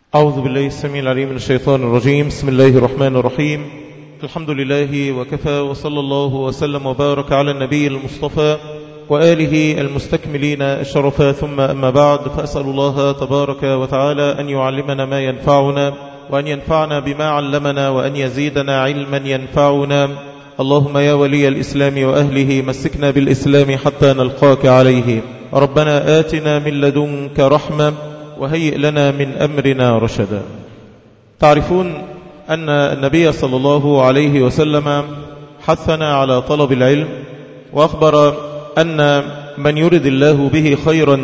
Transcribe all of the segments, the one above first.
أعوذ بالله السميع العليم من الشيطان الرجيم بسم الله الرحمن الرحيم الحمد لله وكفى وصلى الله وسلم وبارك على النبي المصطفى وآله المستكملين الشرفا ثم أما بعد فأسأل الله تبارك وتعالى أن يعلمنا ما ينفعنا وأن ينفعنا بما علمنا وأن يزيدنا علما ينفعنا اللهم يا ولي الإسلام وأهله مسكنا بالإسلام حتى نلقاك عليه ربنا آتنا من لدنك رحمة وهيئ لنا من أمرنا رشدا تعرفون أن النبي صلى الله عليه وسلم حثنا على طلب العلم وأخبر أن من يرد الله به خيرا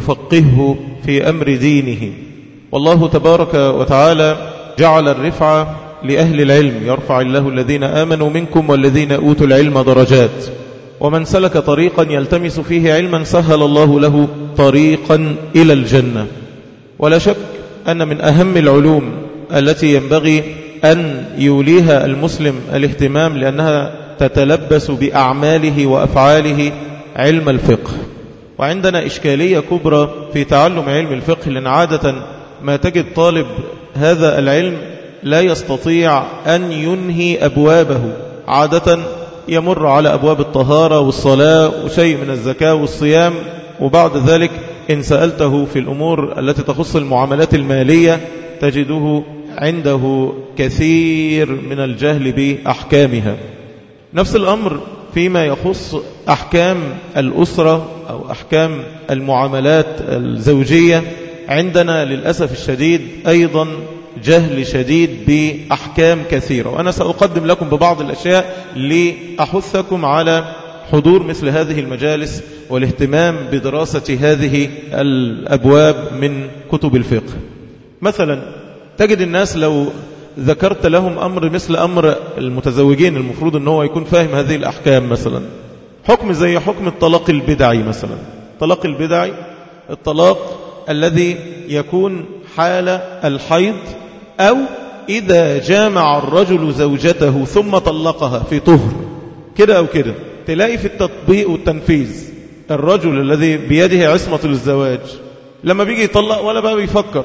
يفقهه في أمر دينه والله تبارك وتعالى جعل الرفعة لأهل العلم يرفع الله الذين آمنوا منكم والذين أوتوا العلم درجات ومن سلك طريقا يلتمس فيه علما سهل الله له طريقا إلى الجنة ولا شك أن من أهم العلوم التي ينبغي أن يوليها المسلم الاهتمام لأنها تتلبس بأعماله وأفعاله علم الفقه وعندنا إشكالية كبرى في تعلم علم الفقه لأن عادة ما تجد طالب هذا العلم لا يستطيع أن ينهي أبوابه عادة يمر على أبواب الطهارة والصلاة وشيء من الزكاة والصيام وبعد ذلك إن سألته في الأمور التي تخص المعاملات المالية تجده عنده كثير من الجهل بأحكامها نفس الأمر فيما يخص أحكام الأسرة أو أحكام المعاملات الزوجية عندنا للأسف الشديد أيضا جهل شديد بأحكام كثيرة وأنا سأقدم لكم ببعض الأشياء لأحثكم على حضور مثل هذه المجالس والاهتمام بدراسة هذه الأبواب من كتب الفقه مثلا تجد الناس لو ذكرت لهم أمر مثل أمر المتزوجين المفروض أنه يكون فاهم هذه الأحكام مثلا حكم زي حكم الطلاق البدعي مثلا الطلاق البدعي الطلاق الذي يكون حال الحيض أو إذا جامع الرجل زوجته ثم طلقها في طهر كده أو كده تلاقي في التطبيق والتنفيذ الرجل الذي بيده عصمة الزواج لما بيجي يطلق ولا بقى بيفكر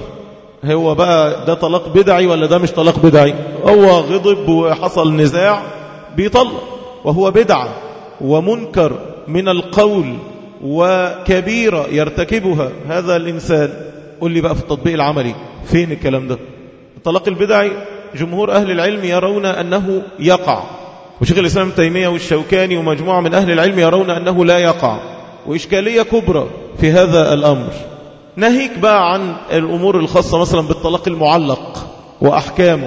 هو بقى ده طلاق بدعي ولا ده مش طلاق بدعي هو غضب وحصل نزاع بيطلق وهو بدعة ومنكر من القول وكبيرة يرتكبها هذا الإنسان قل لي بقى في التطبيق العملي فين الكلام ده الطلاق البدعي جمهور أهل العلم يرون أنه يقع وشيخ الإسلام تيمية والشوكاني ومجموعة من أهل العلم يرون أنه لا يقع وإشكالية كبرى في هذا الأمر ناهيك بقى عن الأمور الخاصة مثلا بالطلاق المعلق وأحكامه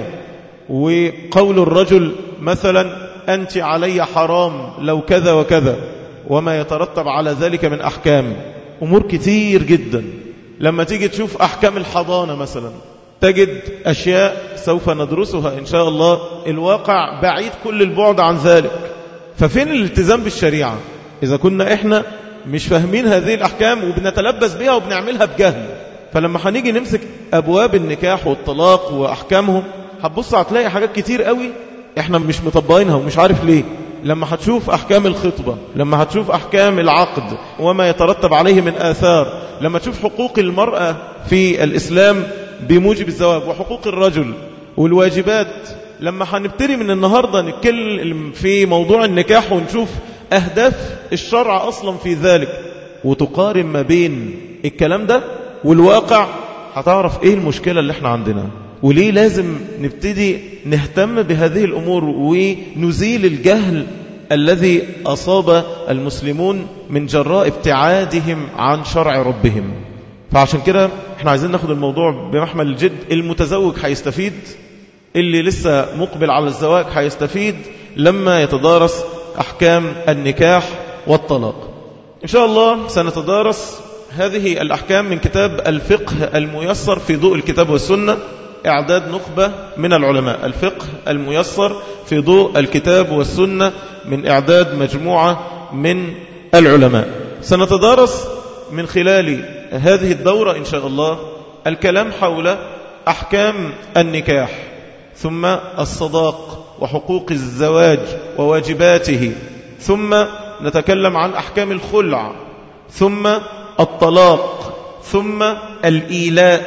وقول الرجل مثلا أنت علي حرام لو كذا وكذا وما يترتب على ذلك من أحكام أمور كتير جدا لما تيجي تشوف أحكام الحضانة مثلا تجد أشياء سوف ندرسها إن شاء الله الواقع بعيد كل البعد عن ذلك ففين الالتزام بالشريعة إذا كنا إحنا مش فاهمين هذه الأحكام وبنتلبس بها وبنعملها بجهل فلما هنيجي نمسك أبواب النكاح والطلاق وأحكامهم هتبص هتلاقي حاجات كتير قوي إحنا مش مطبقينها ومش عارف ليه لما هتشوف أحكام الخطبة لما هتشوف أحكام العقد وما يترتب عليه من آثار لما تشوف حقوق المرأة في الإسلام بموجب الزواج وحقوق الرجل والواجبات لما هنبتدي من النهاردة نتكلم في موضوع النكاح ونشوف أهداف الشرع أصلا في ذلك وتقارن ما بين الكلام ده والواقع هتعرف إيه المشكلة اللي احنا عندنا وليه لازم نبتدي نهتم بهذه الأمور ونزيل الجهل الذي أصاب المسلمون من جراء ابتعادهم عن شرع ربهم فعشان كده احنا عايزين ناخد الموضوع بمحمل الجد المتزوج هيستفيد اللي لسه مقبل على الزواج هيستفيد لما يتدارس أحكام النكاح والطلاق إن شاء الله سنتدارس هذه الأحكام من كتاب الفقه الميسر في ضوء الكتاب والسنة إعداد نخبة من العلماء الفقه الميسر في ضوء الكتاب والسنة من إعداد مجموعة من العلماء سنتدارس من خلال هذه الدورة إن شاء الله الكلام حول أحكام النكاح ثم الصداق وحقوق الزواج وواجباته ثم نتكلم عن أحكام الخلع ثم الطلاق ثم الإيلاء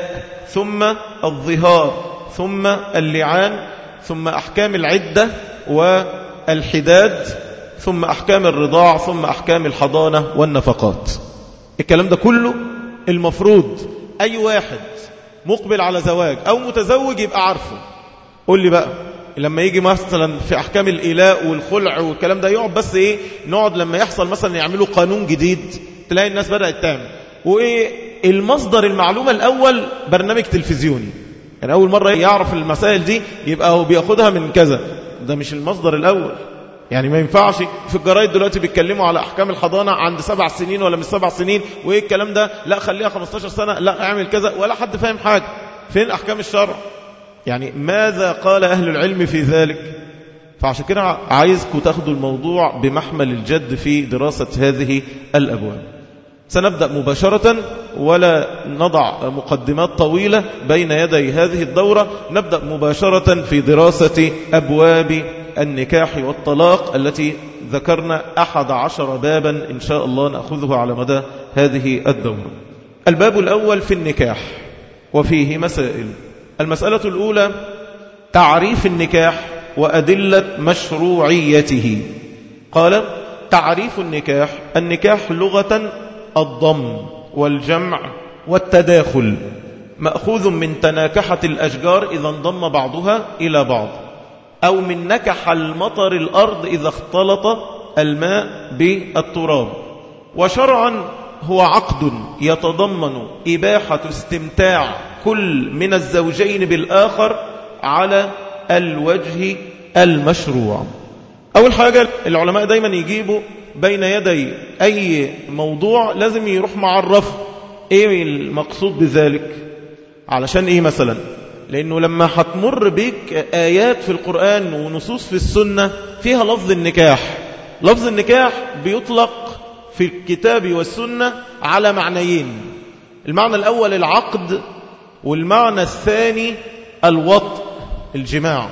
ثم الظهار ثم اللعان ثم أحكام العدة والحداد ثم أحكام الرضاع ثم أحكام الحضانة والنفقات الكلام ده كله المفروض أي واحد مقبل على زواج أو متزوج يبقى عارفه قول لي بقى لما يجي مثلا في أحكام الإلاء والخلع والكلام ده يقعد بس إيه نقعد لما يحصل مثلا يعملوا قانون جديد تلاقي الناس بدأت تعمل وإيه المصدر المعلومة الأول برنامج تلفزيوني يعني أول مرة يعرف المسائل دي يبقى هو بياخدها من كذا ده مش المصدر الأول يعني ما ينفعش في الجرايد دلوقتي بيتكلموا على أحكام الحضانة عند سبع سنين ولا مش سبع سنين وإيه الكلام ده لا خليها 15 سنة لا اعمل كذا ولا حد فاهم حاجة فين أحكام الشرع يعني ماذا قال أهل العلم في ذلك فعشان كده عايزكم تاخدوا الموضوع بمحمل الجد في دراسة هذه الأبواب سنبدأ مباشرة ولا نضع مقدمات طويلة بين يدي هذه الدورة نبدأ مباشرة في دراسة أبواب النكاح والطلاق التي ذكرنا أحد عشر بابا إن شاء الله نأخذه على مدى هذه الدورة الباب الأول في النكاح وفيه مسائل المسألة الأولى تعريف النكاح وأدلة مشروعيته قال تعريف النكاح النكاح لغة الضم والجمع والتداخل مأخوذ من تناكحة الأشجار إذا انضم بعضها إلى بعض أو من نكح المطر الأرض إذا اختلط الماء بالتراب وشرعا هو عقد يتضمن إباحة استمتاع كل من الزوجين بالآخر على الوجه المشروع أول حاجة العلماء دايما يجيبوا بين يدي أي موضوع لازم يروح معرفه إيه المقصود بذلك علشان إيه مثلا لأنه لما هتمر بك آيات في القرآن ونصوص في السنة فيها لفظ النكاح لفظ النكاح بيطلق في الكتاب والسنة على معنيين المعنى الأول العقد والمعنى الثاني الوطء الجماع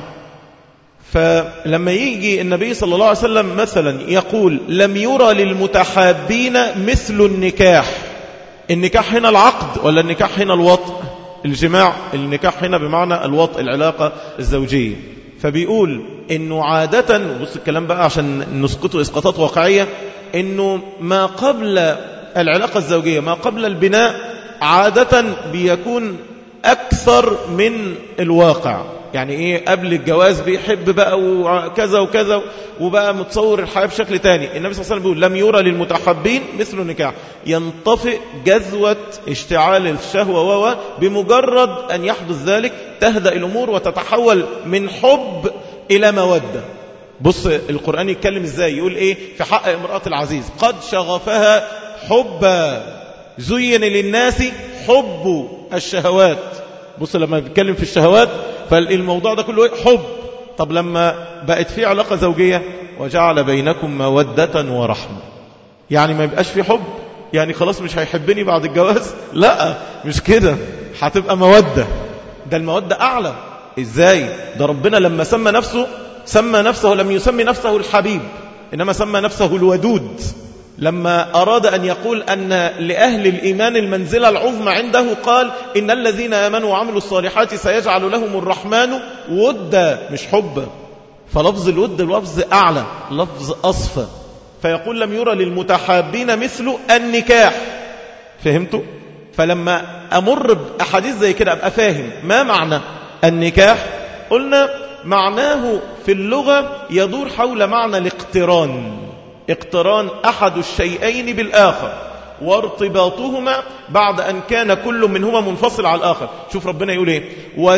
فلما يجي النبي صلى الله عليه وسلم مثلا يقول لم يرى للمتحابين مثل النكاح النكاح هنا العقد ولا النكاح هنا الوطء الجماع النكاح هنا بمعنى الوطء العلاقة الزوجية فبيقول انه عادة بص الكلام بقى عشان نسقطه اسقاطات واقعية انه ما قبل العلاقة الزوجية ما قبل البناء عادة بيكون اكثر من الواقع يعني ايه قبل الجواز بيحب بقى وكذا وكذا وبقى متصور الحياة بشكل تاني النبي صلى الله عليه وسلم بيقول لم يرى للمتحبين مثل النكاح ينطفئ جذوة اشتعال الشهوة وهو بمجرد أن يحدث ذلك تهدأ الأمور وتتحول من حب إلى مودة بص القرآن يتكلم ازاي يقول ايه في حق امرأة العزيز قد شغفها حبا زين للناس حب الشهوات بص لما بيتكلم في الشهوات فالموضوع ده كله حب طب لما بقت في علاقة زوجية وجعل بينكم مودة ورحمة يعني ما يبقاش في حب يعني خلاص مش هيحبني بعد الجواز لا مش كده هتبقى مودة ده المودة أعلى إزاي ده ربنا لما سمى نفسه سمى نفسه لم يسمي نفسه الحبيب إنما سمى نفسه الودود لما أراد أن يقول أن لأهل الإيمان المنزلة العظمى عنده قال إن الذين آمنوا وعملوا الصالحات سيجعل لهم الرحمن ودا مش حبا فلفظ الود لفظ أعلى لفظ أصفى فيقول لم يرى للمتحابين مثل النكاح فهمتوا؟ فلما أمر بأحاديث زي كده أبقى فاهم ما معنى النكاح قلنا معناه في اللغة يدور حول معنى الاقتران اقتران أحد الشيئين بالآخر وارتباطهما بعد أن كان كل منهما منفصل على الآخر شوف ربنا يقول ايه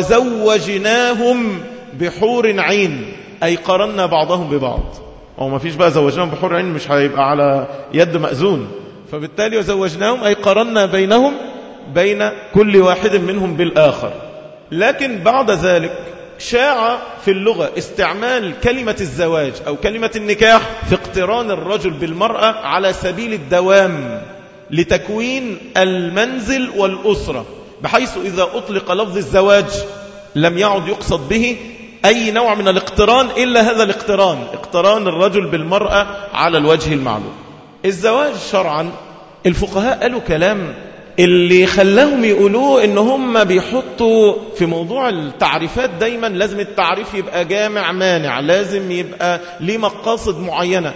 وزوجناهم بحور عين أي قرنا بعضهم ببعض أو ما فيش بقى زوجناهم بحور عين مش هيبقى على يد مأذون فبالتالي وزوجناهم أي قرنا بينهم بين كل واحد منهم بالآخر لكن بعد ذلك شاع في اللغة استعمال كلمة الزواج أو كلمة النكاح في اقتران الرجل بالمرأة على سبيل الدوام لتكوين المنزل والأسرة بحيث إذا أطلق لفظ الزواج لم يعد يقصد به أي نوع من الاقتران إلا هذا الاقتران اقتران الرجل بالمرأة على الوجه المعلوم الزواج شرعا الفقهاء قالوا كلام اللي خلاهم يقولوه ان هم بيحطوا في موضوع التعريفات دايما لازم التعريف يبقى جامع مانع لازم يبقى ليه مقاصد معينة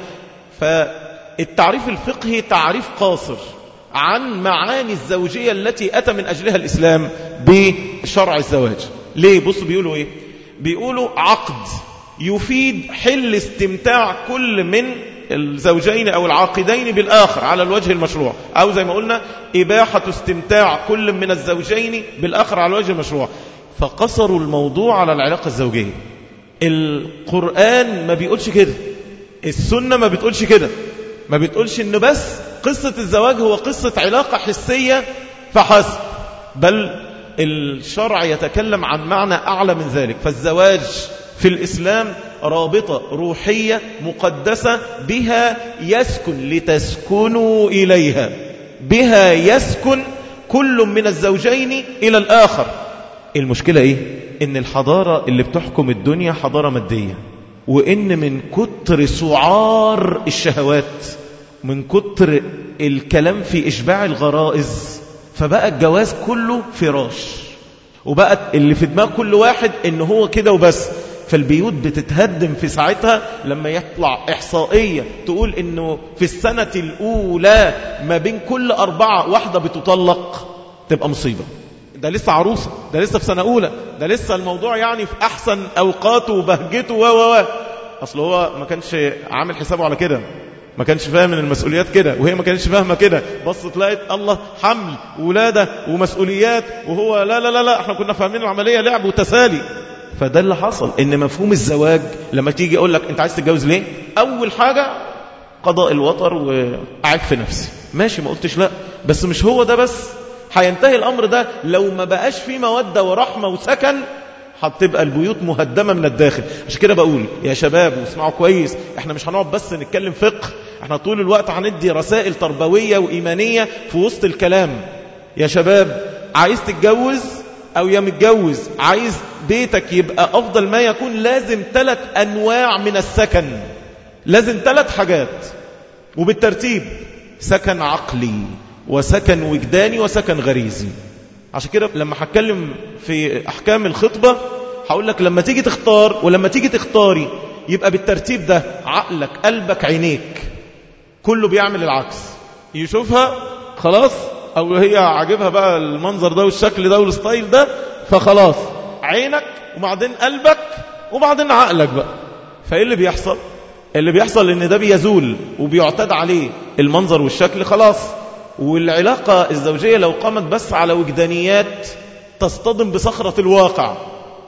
فالتعريف الفقهي تعريف قاصر عن معاني الزوجية التي أتى من أجلها الإسلام بشرع الزواج ليه بصوا بيقولوا إيه بيقولوا عقد يفيد حل استمتاع كل من الزوجين أو العاقدين بالآخر على الوجه المشروع أو زي ما قلنا إباحة استمتاع كل من الزوجين بالآخر على الوجه المشروع فقصروا الموضوع على العلاقة الزوجية القرآن ما بيقولش كده السنة ما بتقولش كده ما بتقولش انه بس قصة الزواج هو قصة علاقة حسية فحسب بل الشرع يتكلم عن معنى أعلى من ذلك فالزواج في الإسلام رابطة روحية مقدسة بها يسكن لتسكنوا إليها بها يسكن كل من الزوجين إلى الآخر المشكلة إيه؟ إن الحضارة اللي بتحكم الدنيا حضارة مادية وإن من كتر سعار الشهوات من كتر الكلام في إشباع الغرائز فبقى الجواز كله فراش وبقت اللي في دماغ كل واحد إن هو كده وبس فالبيوت بتتهدم في ساعتها لما يطلع إحصائية تقول إنه في السنة الأولى ما بين كل أربعة واحدة بتطلق تبقى مصيبة ده لسه عروسة ده لسه في سنة أولى ده لسه الموضوع يعني في أحسن أوقاته وبهجته و و و أصل هو ما كانش عامل حسابه على كده ما كانش فاهم من المسؤوليات كده وهي ما كانش فاهمة كده بصت لقيت الله حمل ولادة ومسؤوليات وهو لا لا لا لا احنا كنا فاهمين العملية لعب وتسالي فده اللي حصل ان مفهوم الزواج لما تيجي اقول لك انت عايز تتجوز ليه اول حاجة قضاء الوطر واعف في نفسي ماشي ما قلتش لا بس مش هو ده بس هينتهي الامر ده لو ما بقاش فيه مودة ورحمة وسكن هتبقى البيوت مهدمة من الداخل عشان كده بقول يا شباب واسمعوا كويس احنا مش هنقعد بس نتكلم فقه احنا طول الوقت هندي رسائل تربوية وإيمانية في وسط الكلام يا شباب عايز تتجوز او يا متجوز عايز بيتك يبقى افضل ما يكون لازم ثلاث انواع من السكن لازم ثلاث حاجات وبالترتيب سكن عقلي وسكن وجداني وسكن غريزي عشان كده لما هتكلم في احكام الخطبة هقول لك لما تيجي تختار ولما تيجي تختاري يبقى بالترتيب ده عقلك قلبك عينيك كله بيعمل العكس يشوفها خلاص او هي عاجبها بقى المنظر ده والشكل ده والستايل ده فخلاص عينك وبعدين قلبك وبعدين عقلك بقى فايه اللي بيحصل اللي بيحصل ان ده بيزول وبيعتاد عليه المنظر والشكل خلاص والعلاقة الزوجية لو قامت بس على وجدانيات تصطدم بصخرة الواقع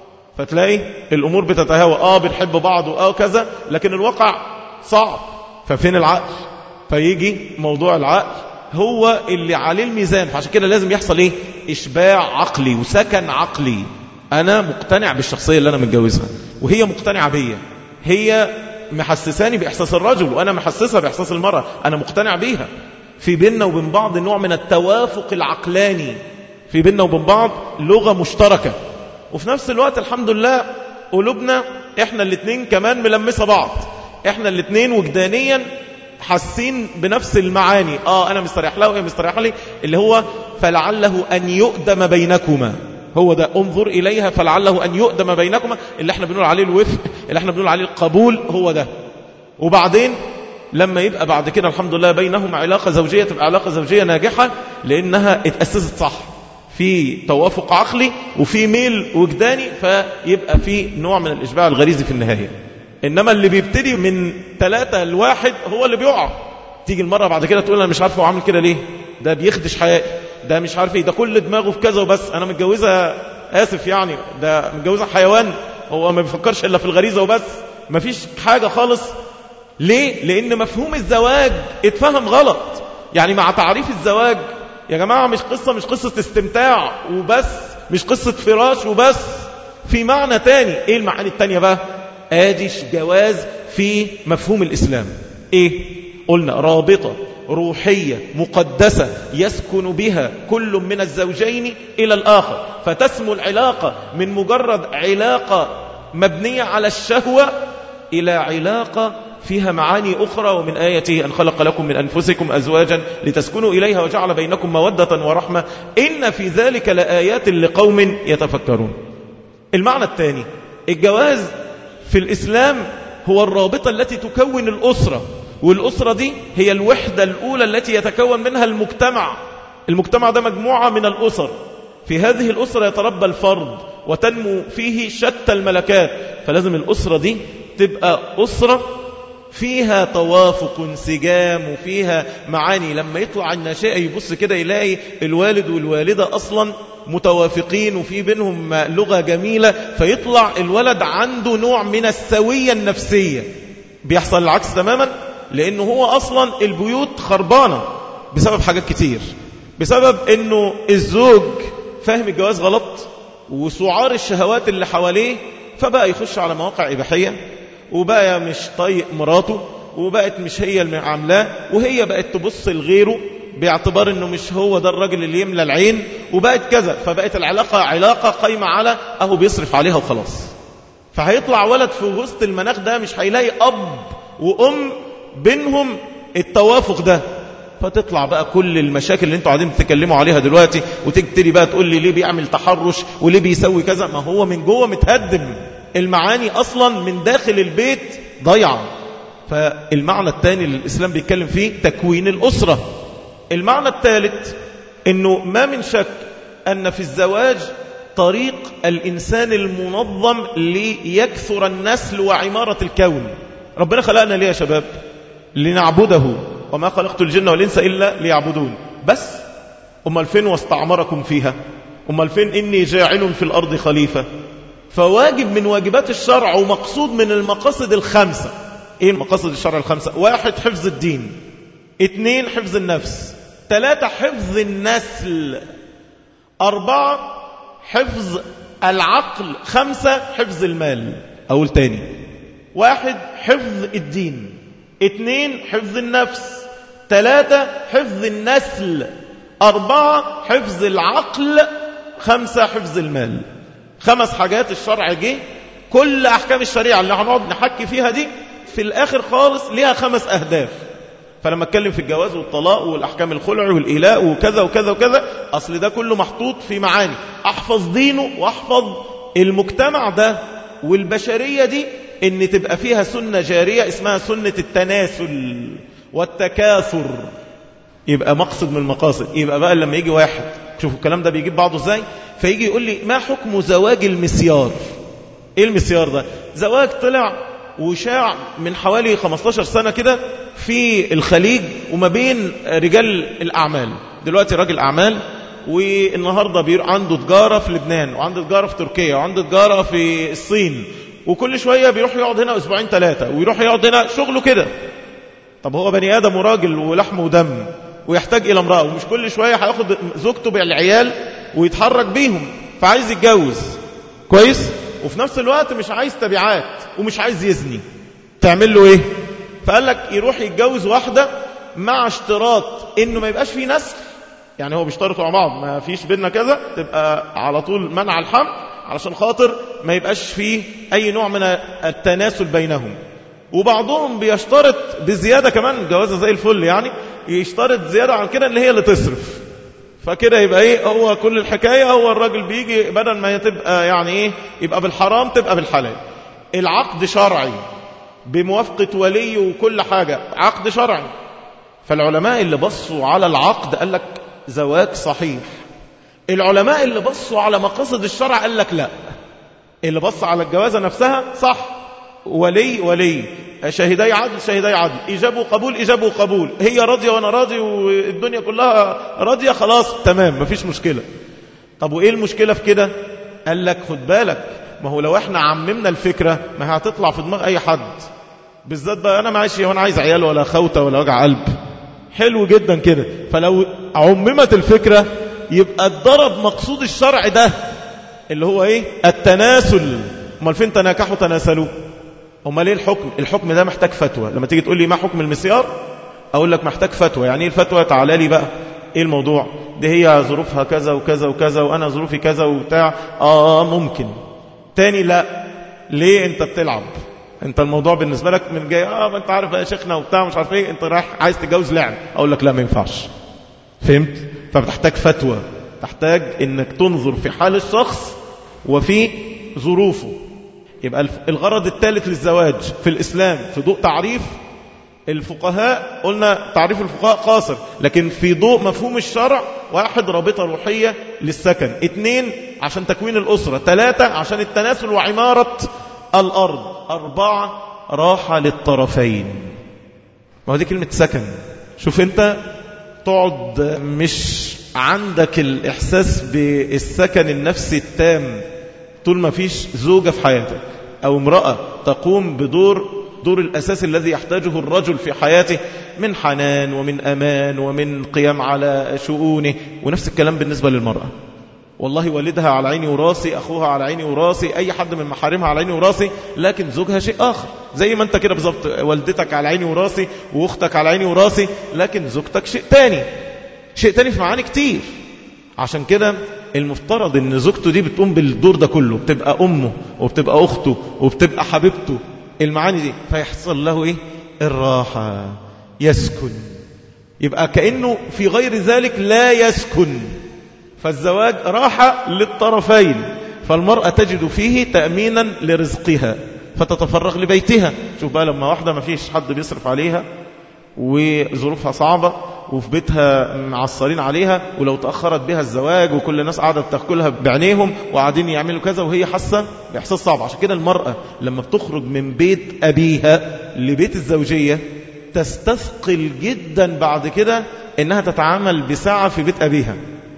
فتلاقي الأمور بتتهاوى آه بنحب بعض وآه كذا لكن الواقع صعب ففين العقل فيجي موضوع العقل هو اللي عليه الميزان فعشان كده لازم يحصل ايه اشباع عقلي وسكن عقلي انا مقتنع بالشخصية اللي انا متجوزها وهي مقتنعة بيا هي محسساني باحساس الرجل وانا محسسها باحساس المرأة انا مقتنع بيها في بيننا وبين بعض نوع من التوافق العقلاني في بيننا وبين بعض لغة مشتركة وفي نفس الوقت الحمد لله قلوبنا احنا الاتنين كمان ملمسة بعض احنا الاتنين وجدانيا حاسين بنفس المعاني اه انا مستريح لها وهي مستريحه لي اللي هو فلعله ان يؤدم بينكما هو ده انظر اليها فلعله ان يؤدم بينكما اللي احنا بنقول عليه الوفق اللي احنا بنقول عليه القبول هو ده وبعدين لما يبقى بعد كده الحمد لله بينهم علاقة زوجية تبقى علاقة زوجية ناجحة لأنها اتأسست صح في توافق عقلي وفي ميل وجداني فيبقى في نوع من الإشباع الغريزي في النهاية إنما اللي بيبتدي من ثلاثة لواحد هو اللي بيقع تيجي المرة بعد كده تقول أنا مش عارف هو عامل كده ليه ده بيخدش حياتي ده مش عارف ايه ده كل دماغه في كذا وبس أنا متجوزة آسف يعني ده متجوزة حيوان هو ما بيفكرش إلا في الغريزة وبس مفيش حاجة خالص ليه؟ لأن مفهوم الزواج اتفهم غلط يعني مع تعريف الزواج يا جماعة مش قصة مش قصة استمتاع وبس مش قصة فراش وبس في معنى تاني ايه المعاني التانية بقى ادي جواز في مفهوم الاسلام ايه قلنا رابطة روحية مقدسة يسكن بها كل من الزوجين الى الاخر فتسمو العلاقة من مجرد علاقة مبنية على الشهوة الى علاقة فيها معاني أخرى ومن آياته أن خلق لكم من أنفسكم أزواجا لتسكنوا إليها وجعل بينكم مودة ورحمة إن في ذلك لآيات لقوم يتفكرون المعنى الثاني الجواز في الإسلام هو الرابطة التي تكون الأسرة والأسرة دي هي الوحدة الأولى التي يتكون منها المجتمع المجتمع ده مجموعة من الأسر في هذه الأسرة يتربى الفرد وتنمو فيه شتى الملكات فلازم الأسرة دي تبقى أسرة فيها توافق انسجام وفيها معاني لما يطلع الناشئة يبص كده يلاقي الوالد والوالدة أصلا متوافقين وفي بينهم لغة جميلة فيطلع الولد عنده نوع من السوية النفسية بيحصل العكس تماما لأنه هو أصلا البيوت خربانة بسبب حاجات كتير بسبب أنه الزوج فاهم الجواز غلط وسعار الشهوات اللي حواليه فبقى يخش على مواقع إباحية وبقى مش طايق مراته وبقت مش هي اللي عاملاه وهي بقت تبص لغيره باعتبار انه مش هو ده الراجل اللي يملى العين وبقت كذا فبقت العلاقة علاقة قايمة على اهو بيصرف عليها وخلاص فهيطلع ولد في وسط المناخ ده مش هيلاقي اب وام بينهم التوافق ده فتطلع بقى كل المشاكل اللي انتوا قاعدين بتتكلموا عليها دلوقتي وتبتدي بقى تقول لي ليه بيعمل تحرش وليه بيسوي كذا ما هو من جوه متهدم المعاني اصلا من داخل البيت ضيعه فالمعنى الثاني اللي الاسلام بيتكلم فيه تكوين الاسره المعنى الثالث انه ما من شك ان في الزواج طريق الانسان المنظم ليكثر النسل وعماره الكون ربنا خلقنا ليه يا شباب لنعبده وما خلقت الجن والإنس إلا ليعبدون بس أمال فين واستعمركم فيها أمال فين إني جاعل في الأرض خليفة فواجب من واجبات الشرع ومقصود من المقاصد الخمسة إيه مقاصد الشرع الخمسة واحد حفظ الدين اثنين حفظ النفس ثلاثة حفظ النسل أربعة حفظ العقل خمسة حفظ المال أقول تاني واحد حفظ الدين اثنين حفظ النفس ثلاثة حفظ النسل أربعة حفظ العقل خمسة حفظ المال خمس حاجات الشرع جه كل أحكام الشريعة اللي هنقعد نحكي فيها دي في الآخر خالص ليها خمس أهداف فلما اتكلم في الجواز والطلاق والأحكام الخلع والإيلاء وكذا وكذا وكذا أصل ده كله محطوط في معاني أحفظ دينه وأحفظ المجتمع ده والبشرية دي ان تبقى فيها سنة جارية اسمها سنة التناسل والتكاثر يبقى مقصد من المقاصد يبقى بقى لما يجي واحد شوفوا الكلام ده بيجيب بعضه ازاي فيجي يقول لي ما حكم زواج المسيار ايه المسيار ده زواج طلع وشاع من حوالي 15 سنة كده في الخليج وما بين رجال الأعمال دلوقتي راجل أعمال والنهاردة بير عنده تجارة في لبنان وعنده تجارة في تركيا وعنده تجارة في الصين وكل شوية بيروح يقعد هنا أسبوعين ثلاثة ويروح يقعد هنا شغله كده طب هو بني آدم وراجل ولحم ودم ويحتاج إلى امرأة ومش كل شوية هياخد زوجته بالعيال ويتحرك بيهم فعايز يتجوز كويس وفي نفس الوقت مش عايز تبعات ومش عايز يزني تعمل له ايه فقال لك يروح يتجوز واحدة مع اشتراط انه ما يبقاش فيه نسل يعني هو بيشترطوا مع بعض ما فيش بيننا كذا تبقى على طول منع الحمل علشان خاطر ما يبقاش فيه أي نوع من التناسل بينهم وبعضهم بيشترط بزيادة كمان جوازة زي الفل يعني يشترط زيادة عن كده اللي هي اللي تصرف فكده يبقى ايه هو كل الحكاية هو الراجل بيجي بدل ما تبقى يعني ايه يبقى بالحرام تبقى بالحلال العقد شرعي بموافقة ولي وكل حاجة عقد شرعي فالعلماء اللي بصوا على العقد قال لك زواج صحيح العلماء اللي بصوا على مقاصد الشرع قال لك لا اللي بص على الجوازة نفسها صح ولي ولي شهدي عدل شهدي عدل إجابة وقبول إجابة وقبول هي راضية وأنا راضي والدنيا كلها راضية خلاص تمام مفيش مشكلة طب وإيه المشكلة في كده قال لك خد بالك ما هو لو احنا عممنا الفكرة ما هتطلع في دماغ أي حد بالذات بقى أنا معيش وانا عايز عيال ولا خوته ولا وجع قلب حلو جدا كده فلو عممت الفكرة يبقى الضرب مقصود الشرع ده اللي هو ايه التناسل امال فين تناكحوا تناسلوا امال ايه الحكم الحكم ده محتاج فتوى لما تيجي تقول لي ما حكم المسيار اقول لك محتاج فتوى يعني ايه الفتوى تعالى لي بقى ايه الموضوع دي هي ظروفها كذا وكذا وكذا وانا ظروفي كذا وبتاع اه ممكن تاني لا ليه انت بتلعب انت الموضوع بالنسبة لك من جاي اه ما انت عارف يا شيخنا وبتاع مش عارف ايه انت رايح عايز تتجوز لعب اقول لك لا ما ينفعش فهمت فبتحتاج فتوى تحتاج انك تنظر في حال الشخص وفي ظروفه يبقى الغرض الثالث للزواج في الإسلام في ضوء تعريف الفقهاء قلنا تعريف الفقهاء قاصر لكن في ضوء مفهوم الشرع واحد رابطة روحية للسكن اثنين عشان تكوين الأسرة ثلاثة عشان التناسل وعمارة الأرض أربعة راحة للطرفين ما هو دي كلمة سكن شوف انت تقعد مش عندك الإحساس بالسكن النفسي التام طول ما فيش زوجة في حياتك أو امرأة تقوم بدور دور الأساس الذي يحتاجه الرجل في حياته من حنان ومن أمان ومن قيام على شؤونه ونفس الكلام بالنسبة للمرأة والله والدها على عيني وراسي أخوها على عيني وراسي أي حد من محارمها على عيني وراسي لكن زوجها شيء آخر زي ما أنت كده بالظبط والدتك على عيني وراسي وأختك على عيني وراسي لكن زوجتك شيء تاني شيء تاني في معاني كتير عشان كده المفترض ان زوجته دي بتقوم بالدور ده كله بتبقى امه وبتبقى اخته وبتبقى حبيبته المعاني دي فيحصل له ايه الراحة يسكن يبقى كأنه في غير ذلك لا يسكن فالزواج راحة للطرفين فالمرأة تجد فيه تأمينا لرزقها فتتفرغ لبيتها شوف بقى لما واحدة ما فيش حد بيصرف عليها وظروفها صعبة وفي بيتها معصرين عليها ولو تأخرت بها الزواج وكل الناس قاعدة تأكلها بعينيهم وقاعدين يعملوا كذا وهي حاسة بإحساس صعب عشان كده المرأة لما بتخرج من بيت أبيها لبيت الزوجية تستثقل جدا بعد كده إنها تتعامل بساعة في بيت أبيها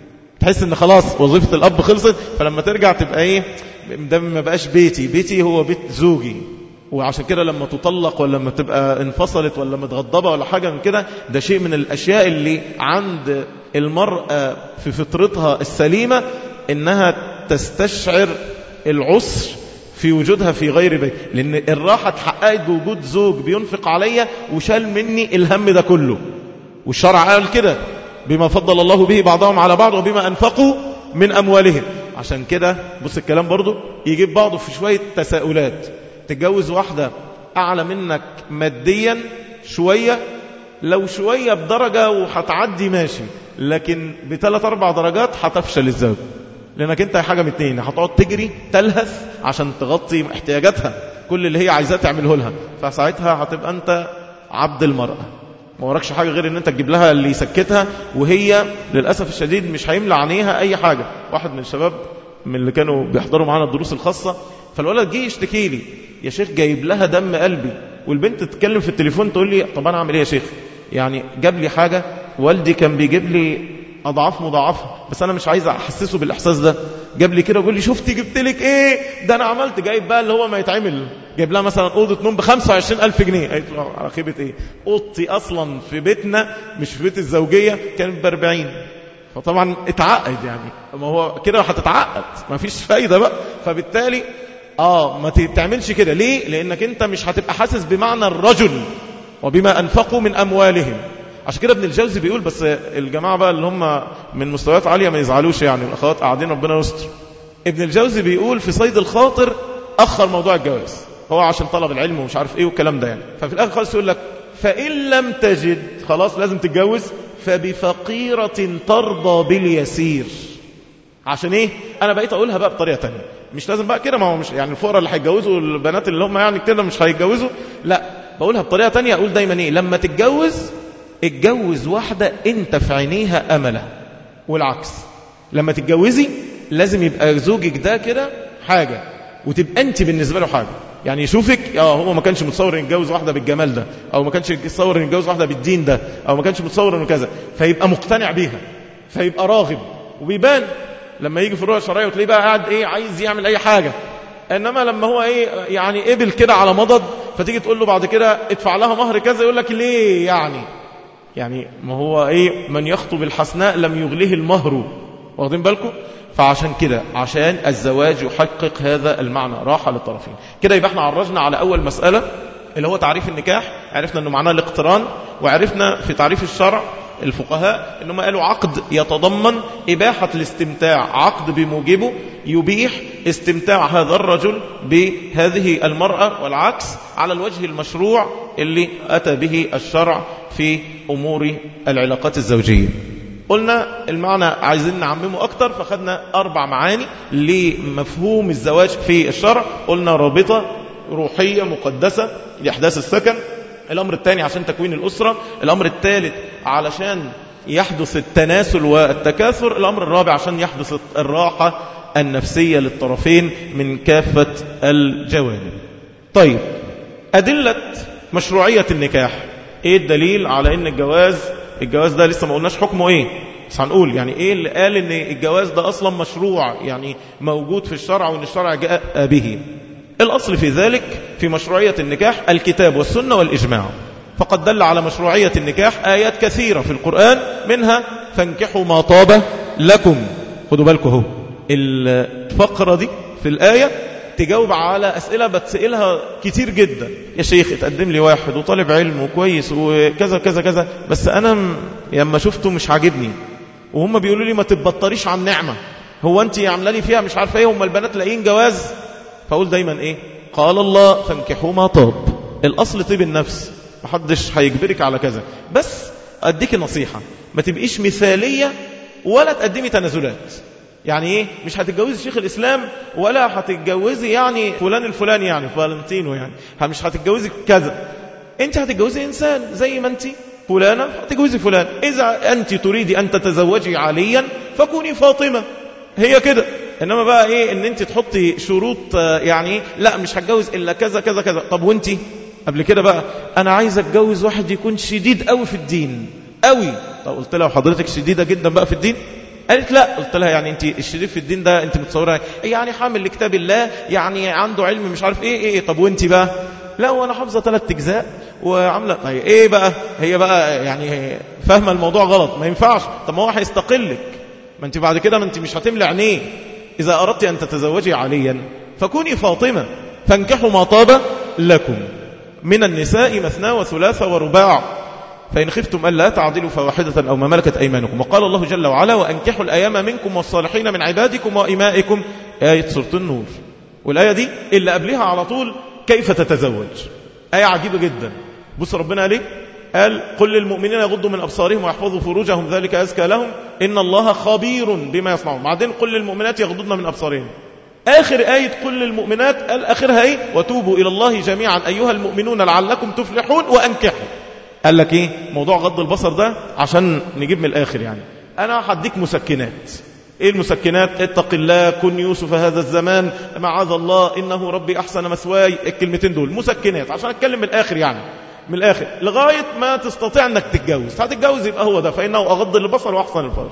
تحس ان خلاص وظيفة الأب خلصت فلما ترجع تبقى ايه ده ما بقاش بيتي بيتي هو بيت زوجي وعشان كده لما تطلق ولا لما تبقى انفصلت ولا متغضبة ولا حاجة من كده ده شيء من الأشياء اللي عند المرأة في فطرتها السليمة إنها تستشعر العسر في وجودها في غير بيت لأن الراحة اتحققت بوجود زوج بينفق عليا وشال مني الهم ده كله والشرع قال كده بما فضل الله به بعضهم على بعض وبما أنفقوا من أموالهم عشان كده بص الكلام برضو يجيب بعضه في شوية تساؤلات تتجوز واحدة أعلى منك ماديا شوية لو شوية بدرجة وهتعدي ماشي لكن بثلاث أربع درجات هتفشل الزوج لأنك أنت حاجة من اتنين هتقعد تجري تلهث عشان تغطي احتياجاتها كل اللي هي عايزاه تعمله لها فساعتها هتبقى أنت عبد المرأة ما وراكش حاجة غير ان انت تجيب لها اللي يسكتها وهي للأسف الشديد مش هيملى عينيها اي حاجة واحد من الشباب من اللي كانوا بيحضروا معانا الدروس الخاصة فالولد جه يشتكي لي يا شيخ جايب لها دم قلبي والبنت تتكلم في التليفون تقول لي طب انا اعمل ايه يا شيخ يعني جاب لي حاجة والدي كان بيجيب لي اضعاف مضاعفه بس انا مش عايز احسسه بالاحساس ده جاب لي كده ويقول لي شفتي جبت لك ايه ده انا عملت جايب بقى اللي هو ما يتعمل جايب لها مثلا اوضه نوم ب 25000 جنيه قالت له على خيبه ايه اوضتي اصلا في بيتنا مش في بيت الزوجيه كانت ب 40 فطبعا اتعقد يعني ما هو كده هتتعقد ما فيش فايده بقى فبالتالي اه ما تعملش كده ليه لانك انت مش هتبقى حاسس بمعنى الرجل وبما انفقوا من اموالهم عشان كده ابن الجوزي بيقول بس الجماعة بقى اللي هم من مستويات عالية ما يزعلوش يعني الأخوات قاعدين ربنا يستر ابن الجوزي بيقول في صيد الخاطر أخر موضوع الجواز هو عشان طلب العلم ومش عارف ايه والكلام ده يعني ففي الآخر خالص يقول لك فإن لم تجد خلاص لازم تتجوز فبفقيرة ترضى باليسير عشان ايه انا بقيت اقولها بقى بطريقه تانية مش لازم بقى كده ما هو مش يعني الفقراء اللي هيتجوزوا البنات اللي هم يعني كده مش هيتجوزوا لا بقولها بطريقه تانية اقول دايما ايه لما تتجوز اتجوز واحدة انت في عينيها أملة والعكس لما تتجوزي لازم يبقى زوجك ده كده حاجة وتبقى انت بالنسبة له حاجة يعني يشوفك اه هو ما كانش متصور ان يتجوز واحدة بالجمال ده او ما كانش متصور ان يتجوز واحدة بالدين ده او ما كانش متصور انه كذا فيبقى مقتنع بيها فيبقى راغب وبيبان لما يجي في الرؤية الشرعية وتلاقيه بقى قاعد ايه عايز يعمل اي حاجة انما لما هو ايه يعني قبل كده على مضض فتيجي تقول له بعد كده ادفع لها مهر كذا يقول لك ليه يعني يعني ما هو ايه من يخطب الحسناء لم يغله المهر واخدين بالكم فعشان كده عشان الزواج يحقق هذا المعنى راحة للطرفين كده يبقى احنا عرجنا على اول مسألة اللي هو تعريف النكاح عرفنا انه معناه الاقتران وعرفنا في تعريف الشرع الفقهاء إنهم قالوا عقد يتضمن إباحة الاستمتاع عقد بموجبه يبيح استمتاع هذا الرجل بهذه المرأة والعكس على الوجه المشروع اللي أتى به الشرع في أمور العلاقات الزوجية قلنا المعنى عايزين نعممه أكتر فخدنا أربع معاني لمفهوم الزواج في الشرع قلنا رابطة روحية مقدسة لإحداث السكن الأمر الثاني عشان تكوين الأسرة الأمر الثالث علشان يحدث التناسل والتكاثر الأمر الرابع عشان يحدث الراحة النفسية للطرفين من كافة الجوانب طيب أدلة مشروعية النكاح ايه الدليل على ان الجواز الجواز ده لسه ما قلناش حكمه ايه بس هنقول يعني ايه اللي قال ان الجواز ده اصلا مشروع يعني موجود في الشرع وان الشرع جاء به الاصل في ذلك في مشروعية النكاح الكتاب والسنة والاجماع فقد دل على مشروعية النكاح آيات كثيرة في القرآن منها فانكحوا ما طاب لكم خدوا بالكم اهو الفقرة دي في الآية تجاوب على أسئلة بتسئلها كتير جدا يا شيخ اتقدم لي واحد وطالب علم وكويس وكذا كذا كذا بس أنا لما شفته مش عاجبني وهم بيقولوا لي ما تبطريش عن نعمة هو أنت عامله لي فيها مش عارفة ايه هم البنات لاقيين جواز فأقول دايما ايه قال الله فانكحوا ما طاب الأصل طيب النفس محدش هيجبرك على كذا بس أديك نصيحة ما تبقيش مثالية ولا تقدمي تنازلات يعني ايه مش هتتجوزي شيخ الاسلام ولا هتتجوزي يعني فلان الفلاني يعني فالنتينو يعني مش هتتجوزي كذا انت هتتجوزي انسان زي ما انت فلانة هتتجوزي فلان اذا انت تريدي ان تتزوجي عليا فكوني فاطمة هي كده انما بقى ايه ان انت تحطي شروط يعني لا مش هتجوز الا كذا كذا كذا طب وانت قبل كده بقى انا عايز اتجوز واحد يكون شديد قوي في الدين قوي طب قلت لها حضرتك شديدة جدا بقى في الدين قالت لا قلت لها يعني انت الشريف في الدين ده انت متصوره يعني حامل لكتاب الله يعني عنده علم مش عارف ايه ايه طب وانت بقى لا وانا حافظه ثلاث اجزاء وعامله طيب ايه بقى هي بقى يعني فاهمه الموضوع غلط ما ينفعش طب ما هو هيستقلك ما انت بعد كده ما انت مش هتملى عينيه اذا اردت ان تتزوجي عليا فكوني فاطمه فانكحوا ما طاب لكم من النساء مثنى وثلاث ورباع فإن خفتم ألا تعدلوا فواحدة أو ما ملكت أيمانكم وقال الله جل وعلا وأنكحوا الأيام منكم والصالحين من عبادكم وإمائكم آية سورة النور والآية دي اللي قبلها على طول كيف تتزوج آية عجيبة جدا بص ربنا عليه قال قل للمؤمنين يغضوا من أبصارهم ويحفظوا فروجهم ذلك أزكى لهم إن الله خبير بما يصنعون بعدين قل للمؤمنات يغضضن من أبصارهم آخر آية قل للمؤمنات قال آخرها إيه وتوبوا إلى الله جميعا أيها المؤمنون لعلكم تفلحون وأنكحوا قال لك ايه موضوع غض البصر ده عشان نجيب من الاخر يعني انا هديك مسكنات ايه المسكنات اتق الله كن يوسف هذا الزمان معاذ الله انه ربي احسن مثواي الكلمتين دول مسكنات عشان اتكلم من الاخر يعني من الاخر لغايه ما تستطيع انك تتجوز هتتجوز يبقى هو ده فانه اغض البصر واحسن الفرج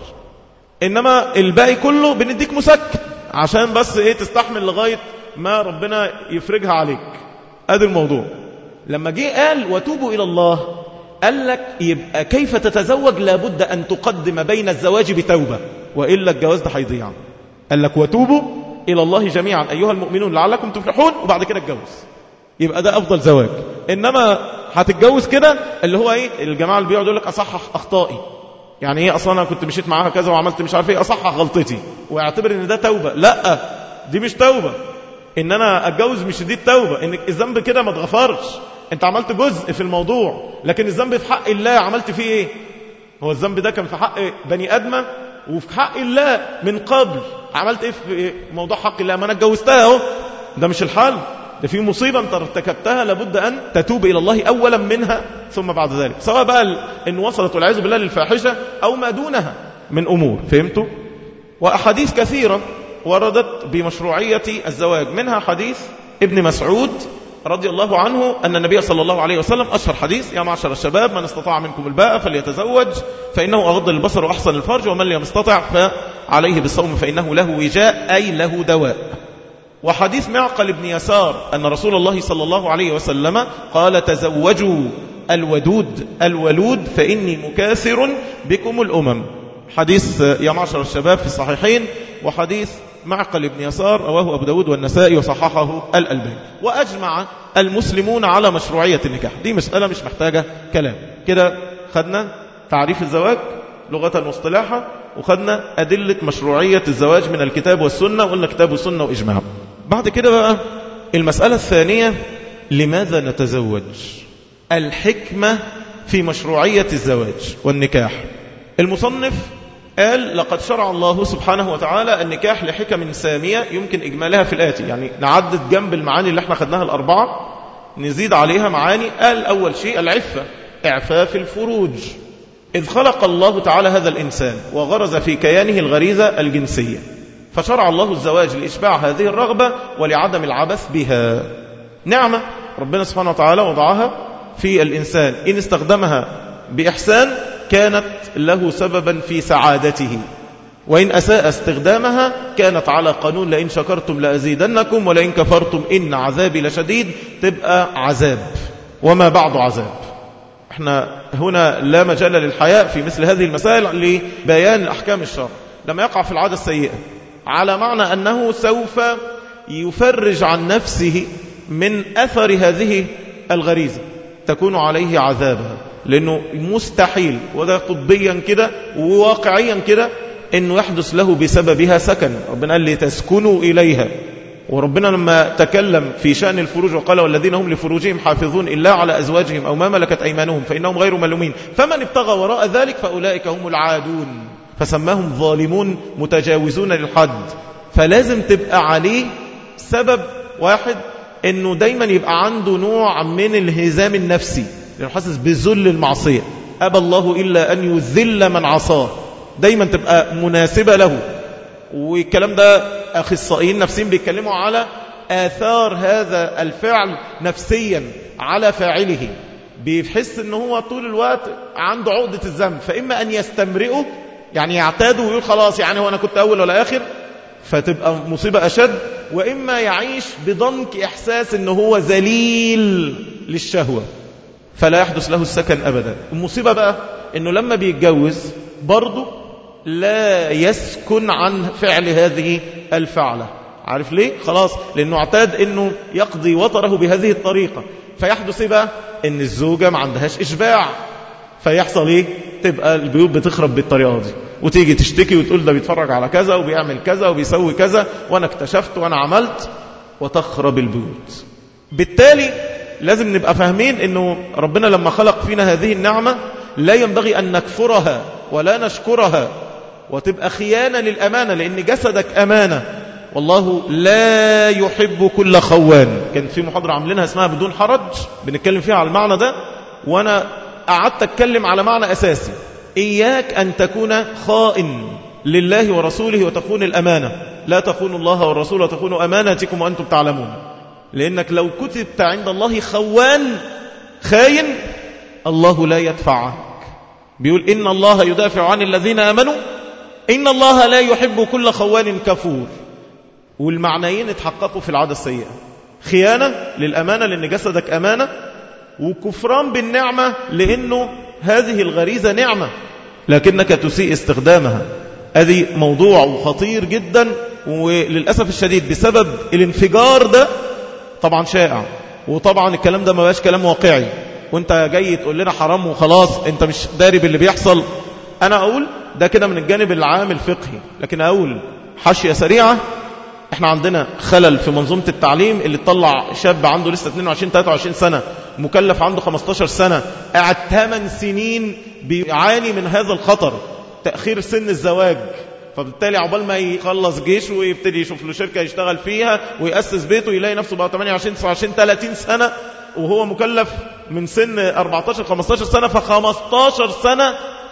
انما الباقي كله بنديك مسكن عشان بس ايه تستحمل لغايه ما ربنا يفرجها عليك ادي الموضوع لما جه قال وتوبوا الى الله قال لك يبقى كيف تتزوج لابد أن تقدم بين الزواج بتوبة وإلا الجواز ده هيضيع قال لك وتوبوا إلى الله جميعا أيها المؤمنون لعلكم تفلحون وبعد كده اتجوز يبقى ده أفضل زواج إنما هتتجوز كده اللي هو إيه الجماعة اللي بيقعدوا لك أصحح أخطائي يعني إيه أصلا أنا كنت مشيت معاها كذا وعملت مش عارف إيه أصحح غلطتي واعتبر إن ده توبة لا دي مش توبة إن أنا أتجوز مش دي التوبة إن الذنب كده ما اتغفرش انت عملت جزء في الموضوع لكن الذنب في حق الله عملت فيه ايه هو الذنب ده كان في حق بني ادم وفي حق الله من قبل عملت ايه في موضوع حق الله ما انا اتجوزتها اهو ده مش الحل ده في مصيبة انت ارتكبتها لابد ان تتوب الى الله اولا منها ثم بعد ذلك سواء بقى ان وصلت والعياذ بالله للفاحشة او ما دونها من امور فهمتوا واحاديث كثيرة وردت بمشروعية الزواج منها حديث ابن مسعود رضي الله عنه أن النبي صلى الله عليه وسلم أشهر حديث يا معشر الشباب من استطاع منكم الباء فليتزوج فإنه أغض البصر وأحسن الفرج ومن لم يستطع فعليه بالصوم فإنه له وجاء أي له دواء وحديث معقل بن يسار أن رسول الله صلى الله عليه وسلم قال تزوجوا الودود الولود فإني مكاثر بكم الأمم حديث يا معشر الشباب في الصحيحين وحديث معقل بن يسار رواه أبو داود والنسائي وصححه الألباني وأجمع المسلمون على مشروعية النكاح دي مسألة مش محتاجة كلام كده خدنا تعريف الزواج لغة واصطلاحا وخدنا أدلة مشروعية الزواج من الكتاب والسنة وقلنا كتاب والسنة وإجماع بعد كده بقى المسألة الثانية لماذا نتزوج الحكمة في مشروعية الزواج والنكاح المصنف قال لقد شرع الله سبحانه وتعالى النكاح لحكم سامية يمكن إجمالها في الآتي يعني نعدد جنب المعاني اللي احنا خدناها الأربعة نزيد عليها معاني قال أول شيء العفة إعفاف الفروج إذ خلق الله تعالى هذا الإنسان وغرز في كيانه الغريزة الجنسية فشرع الله الزواج لإشباع هذه الرغبة ولعدم العبث بها نعمة ربنا سبحانه وتعالى وضعها في الإنسان إن استخدمها بإحسان كانت له سببا في سعادته وإن أساء استخدامها كانت على قانون لئن شكرتم لأزيدنكم ولئن كفرتم إن عذابي لشديد تبقى عذاب وما بعد عذاب احنا هنا لا مجال للحياء في مثل هذه المسائل لبيان أحكام الشرع لما يقع في العادة السيئة على معنى أنه سوف يفرج عن نفسه من أثر هذه الغريزة تكون عليه عذابها لأنه مستحيل وده طبيا كده وواقعيا كده أنه يحدث له بسببها سكن ربنا قال لي تسكنوا إليها وربنا لما تكلم في شأن الفروج وقال والذين هم لفروجهم حافظون إلا على أزواجهم أو ما ملكت أيمانهم فإنهم غير ملومين فمن ابتغى وراء ذلك فأولئك هم العادون فسماهم ظالمون متجاوزون للحد فلازم تبقى عليه سبب واحد انه دايما يبقى عنده نوع من الهزام النفسي لانه حاسس بذل المعصيه ابى الله الا ان يذل من عصاه دايما تبقى مناسبه له والكلام ده اخصائيين نفسيين بيتكلموا على اثار هذا الفعل نفسيا على فاعله بيحس ان هو طول الوقت عنده عقده الذنب فاما ان يستمرئه يعني يعتاده ويقول خلاص يعني هو انا كنت اول ولا اخر فتبقى مصيبة أشد وإما يعيش بضنك إحساس أنه هو ذليل للشهوة فلا يحدث له السكن أبدا المصيبة بقى أنه لما بيتجوز برضه لا يسكن عن فعل هذه الفعلة عارف ليه؟ خلاص لأنه اعتاد أنه يقضي وطره بهذه الطريقة فيحدث إيه بقى؟ أن الزوجة ما عندهاش إشباع فيحصل إيه؟ تبقى البيوت بتخرب بالطريقة دي وتيجي تشتكي وتقول ده بيتفرج على كذا وبيعمل كذا وبيسوي كذا وانا اكتشفت وانا عملت وتخرب البيوت بالتالي لازم نبقى فاهمين انه ربنا لما خلق فينا هذه النعمة لا ينبغي ان نكفرها ولا نشكرها وتبقى خيانة للأمانة لأن جسدك أمانة والله لا يحب كل خوان كان في محاضرة عاملينها اسمها بدون حرج بنتكلم فيها على المعنى ده وانا قعدت اتكلم على معنى اساسي إياك أن تكون خائن لله ورسوله وتخون الأمانة لا تخونوا الله والرسول وتخونوا أماناتكم وأنتم تعلمون لأنك لو كتبت عند الله خوان خاين الله لا يدفعك بيقول إن الله يدافع عن الذين آمنوا إن الله لا يحب كل خوان كفور والمعنيين اتحققوا في العادة السيئة خيانة للأمانة لأن جسدك أمانة وكفران بالنعمة لأنه هذه الغريزة نعمة لكنك تسيء استخدامها هذه موضوع خطير جدا وللأسف الشديد بسبب الانفجار ده طبعا شائع وطبعا الكلام ده ما بقاش كلام واقعي وانت جاي تقول لنا حرام وخلاص انت مش داري باللي بيحصل انا اقول ده كده من الجانب العام الفقهي لكن اقول حاشية سريعة احنا عندنا خلل في منظومة التعليم اللي تطلع شاب عنده لسه 22 23 سنة مكلف عنده 15 سنة قاعد 8 سنين بيعاني من هذا الخطر تأخير سن الزواج فبالتالي عقبال ما يخلص جيش ويبتدي يشوف له شركة يشتغل فيها ويأسس بيته يلاقي نفسه بقى 28 29 30 سنة وهو مكلف من سن 14 15 سنة ف 15 سنة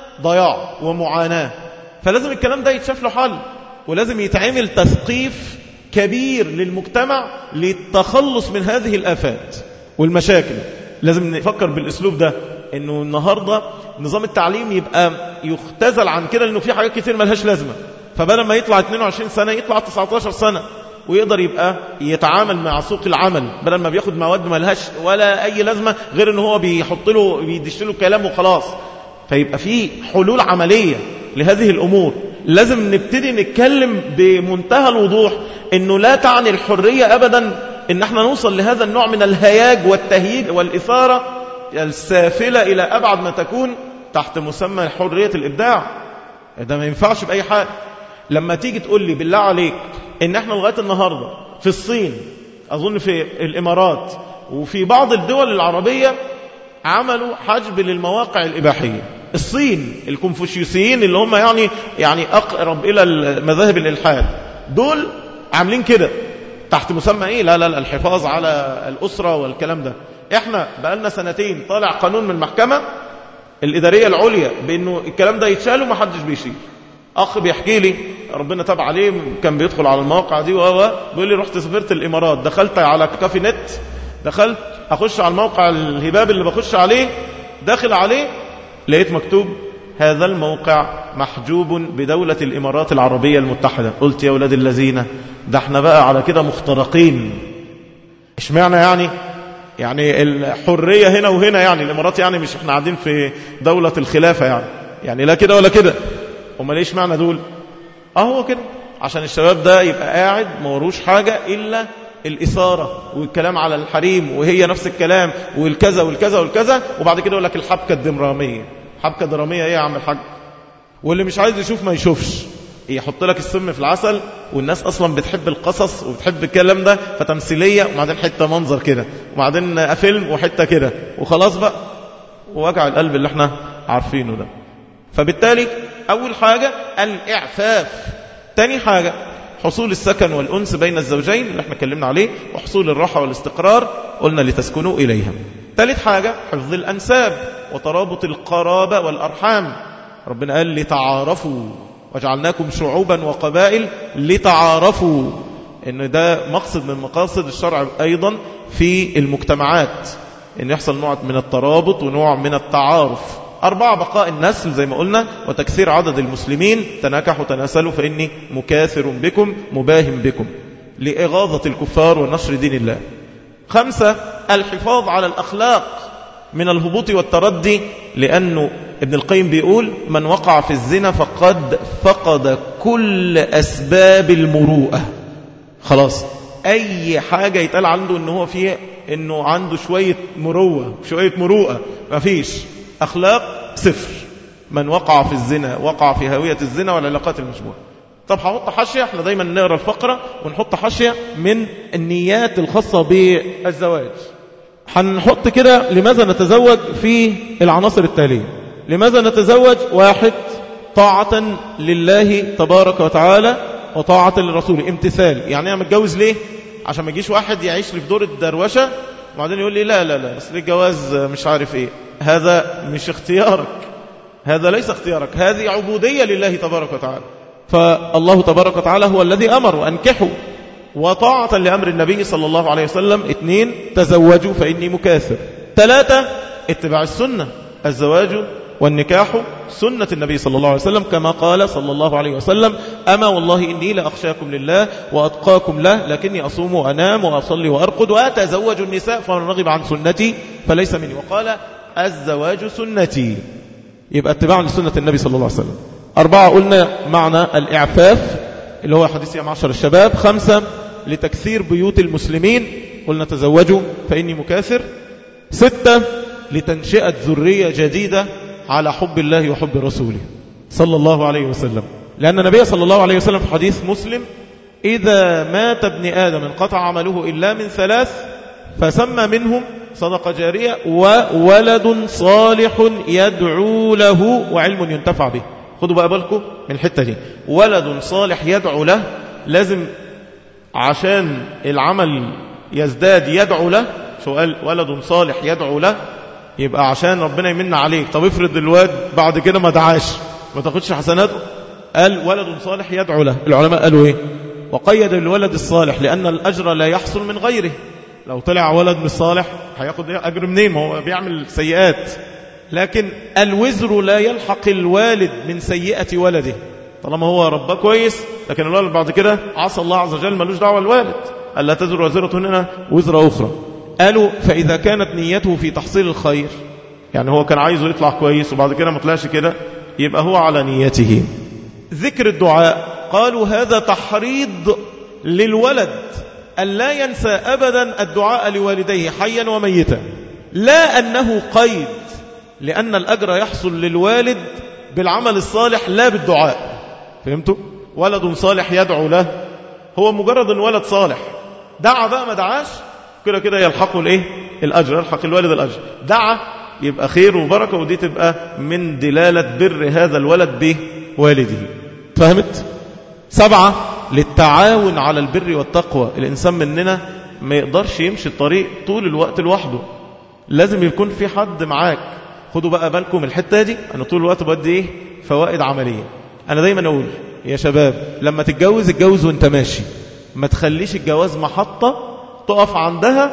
ضياع ومعاناة فلازم الكلام ده يتشاف له حل ولازم يتعمل تثقيف كبير للمجتمع للتخلص من هذه الآفات والمشاكل لازم نفكر بالأسلوب ده انه النهاردة نظام التعليم يبقى يختزل عن كده لانه في حاجات كتير ملهاش لازمة فبدل ما يطلع 22 سنة يطلع 19 سنة ويقدر يبقى يتعامل مع سوق العمل بدل ما بياخد مواد ملهاش ولا اي لازمة غير ان هو بيحط له بيدش له كلام وخلاص فيبقى في حلول عملية لهذه الامور لازم نبتدي نتكلم بمنتهى الوضوح انه لا تعني الحرية ابدا ان احنا نوصل لهذا النوع من الهياج والتهييج والإثارة السافلة إلى أبعد ما تكون تحت مسمى حرية الإبداع ده ما ينفعش بأي حال لما تيجي تقول لي بالله عليك إن احنا لغاية النهاردة في الصين أظن في الإمارات وفي بعض الدول العربية عملوا حجب للمواقع الإباحية الصين الكونفوشيوسيين اللي هم يعني يعني أقرب إلى مذاهب الإلحاد دول عاملين كده تحت مسمى إيه لا لا لا الحفاظ على الأسرة والكلام ده إحنا بقالنا سنتين طالع قانون من المحكمة الإدارية العليا بأنه الكلام ده يتشال وما حدش بيشيل أخ بيحكي لي ربنا تاب عليه كان بيدخل على المواقع دي وهو بيقول لي رحت سافرت الإمارات دخلت على كافي نت دخلت أخش على الموقع الهباب اللي بخش عليه داخل عليه لقيت مكتوب هذا الموقع محجوب بدولة الإمارات العربية المتحدة قلت يا ولاد الذين ده احنا بقى على كده مخترقين اشمعنى يعني يعني الحرية هنا وهنا يعني الإمارات يعني مش احنا قاعدين في دولة الخلافة يعني يعني لا كده ولا كده امال ايش معنى دول اهو كده عشان الشباب ده يبقى قاعد ما وروش حاجة إلا الإثارة والكلام على الحريم وهي نفس الكلام والكذا والكذا والكذا وبعد كده يقول لك الحبكة الدرامية حبكة درامية ايه يا عم الحاج واللي مش عايز يشوف ما يشوفش يحط لك السم في العسل والناس اصلا بتحب القصص وبتحب الكلام ده فتمثيليه وبعدين حته منظر كده وبعدين فيلم وحته كده وخلاص بقى ووجع القلب اللي احنا عارفينه ده فبالتالي اول حاجه الاعفاف تاني حاجه حصول السكن والأنس بين الزوجين اللي احنا اتكلمنا عليه وحصول الراحة والاستقرار قلنا لتسكنوا إليها ثالث حاجة حفظ الأنساب وترابط القرابة والأرحام ربنا قال لتعارفوا وجعلناكم شعوبا وقبائل لتعارفوا ان ده مقصد من مقاصد الشرع أيضا في المجتمعات ان يحصل نوع من الترابط ونوع من التعارف أربعة بقاء النسل زي ما قلنا وتكثير عدد المسلمين تناكحوا تناسلوا فإني مكاثر بكم مباهم بكم لإغاظة الكفار ونشر دين الله خمسة الحفاظ على الأخلاق من الهبوط والتردي لأنه ابن القيم بيقول من وقع في الزنا فقد فقد كل أسباب المروءة خلاص أي حاجة يتقال عنده أنه هو فيه أنه عنده شوية مروة شوية مروءة مفيش أخلاق صفر من وقع في الزنا وقع في هوية الزنا والعلاقات المشبوهة طب هحط حاشية احنا دايما نقرأ الفقرة ونحط حاشية من النيات الخاصة بالزواج هنحط كده لماذا نتزوج في العناصر التالية لماذا نتزوج واحد طاعة لله تبارك وتعالى وطاعة للرسول امتثال يعني انا متجوز ليه عشان ما يجيش واحد يعيش لي في دور الدروشة وبعدين يقول لي لا لا لا بس الجواز مش عارف ايه هذا مش اختيارك هذا ليس اختيارك هذه عبودية لله تبارك وتعالى فالله تبارك وتعالى هو الذي أمر وأنكحوا وطاعة لأمر النبي صلى الله عليه وسلم اثنين تزوجوا فإني مكاثر ثلاثة اتباع السنة الزواج والنكاح سنة النبي صلى الله عليه وسلم كما قال صلى الله عليه وسلم أما والله إني لأخشاكم لله وأتقاكم له لكني أصوم وأنام وأصلي وأرقد وأتزوج النساء فمن رغب عن سنتي فليس مني وقال الزواج سنتي يبقى اتباع لسنة النبي صلى الله عليه وسلم أربعة قلنا معنى الإعفاف اللي هو حديث يا معشر الشباب خمسة لتكثير بيوت المسلمين قلنا تزوجوا فإني مكاثر ستة لتنشئة ذرية جديدة على حب الله وحب رسوله صلى الله عليه وسلم لأن النبي صلى الله عليه وسلم في حديث مسلم إذا مات ابن آدم انقطع عمله إلا من ثلاث فسمى منهم صدقة جارية وولد صالح يدعو له وعلم ينتفع به خدوا بقى بالكم من الحتة دي ولد صالح يدعو له لازم عشان العمل يزداد يدعو له شو قال ولد صالح يدعو له يبقى عشان ربنا يمن عليك طب افرض الواد بعد كده ما دعاش ما تاخدش حسناته قال ولد صالح يدعو له العلماء قالوا ايه وقيد الولد الصالح لأن الأجر لا يحصل من غيره لو طلع ولد مش صالح هياخد أجر منين ما هو بيعمل سيئات لكن الوزر لا يلحق الوالد من سيئة ولده طالما هو رباه كويس لكن الولد بعد كده عصى الله عز وجل ملوش دعوة الوالد ألا تزر وزرة هنا وزر أخرى قالوا فإذا كانت نيته في تحصيل الخير يعني هو كان عايزه يطلع كويس وبعد كده ما طلعش كده يبقى هو على نيته ذكر الدعاء قالوا هذا تحريض للولد أن لا ينسى أبدا الدعاء لوالديه حيا وميتا لا أنه قيد لأن الأجر يحصل للوالد بالعمل الصالح لا بالدعاء فهمتوا؟ ولد صالح يدعو له هو مجرد ان ولد صالح دعا بقى ما دعاش كده كده يلحقه الايه الاجر يلحق الوالد الاجر دعا يبقى خير وبركه ودي تبقى من دلاله بر هذا الولد بوالده فهمت سبعه للتعاون على البر والتقوى الانسان مننا ما يقدرش يمشي الطريق طول الوقت لوحده لازم يكون في حد معاك خدوا بقى بالكم الحته دي انا طول الوقت بدي ايه فوائد عمليه انا دايما اقول يا شباب لما تتجوز اتجوز وانت ماشي ما تخليش الجواز محطة تقف عندها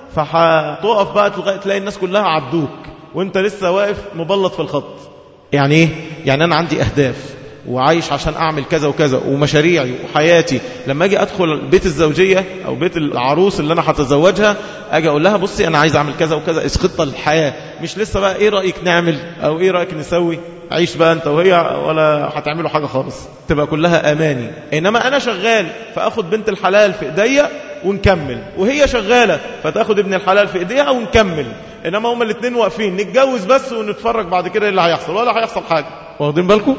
فهتقف بقى لغاية تلاقي الناس كلها عدوك وانت لسه واقف مبلط في الخط يعني ايه؟ يعني انا عندي اهداف وعايش عشان اعمل كذا وكذا ومشاريعي وحياتي لما اجي ادخل بيت الزوجية او بيت العروس اللي انا هتزوجها اجي اقول لها بصي انا عايز اعمل كذا وكذا ايش خطة الحياة مش لسه بقى ايه رأيك نعمل او ايه رأيك نسوي عيش بقى انت وهي ولا هتعملوا حاجة خالص تبقى كلها اماني انما انا شغال فاخد بنت الحلال في ايديا ونكمل وهي شغالة فتاخد ابن الحلال في ايديها ونكمل انما هما الاثنين واقفين نتجوز بس ونتفرج بعد كده اللي هيحصل ولا هيحصل حاجة واخدين بالكم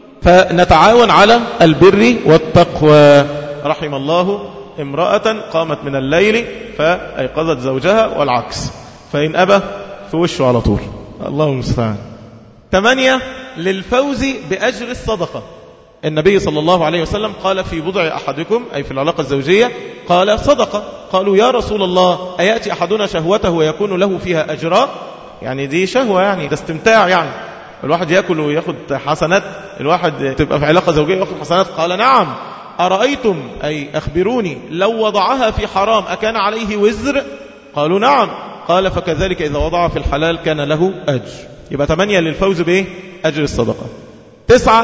فنتعاون على البر والتقوى رحم الله امرأة قامت من الليل فأيقظت زوجها والعكس فإن أبى في وشه على طول الله المستعان ثمانية للفوز بأجر الصدقة النبي صلى الله عليه وسلم قال في بضع أحدكم أي في العلاقة الزوجية قال صدقة قالوا يا رسول الله أيأتي أحدنا شهوته ويكون له فيها أجراء يعني دي شهوة يعني ده استمتاع يعني الواحد يأكل ويأخذ حسنات الواحد تبقى في علاقة زوجية ويأخذ حسنات قال نعم أرأيتم أي أخبروني لو وضعها في حرام أكان عليه وزر قالوا نعم قال فكذلك إذا وضع في الحلال كان له أجر يبقى ثمانية للفوز بإيه أجر الصدقة تسعة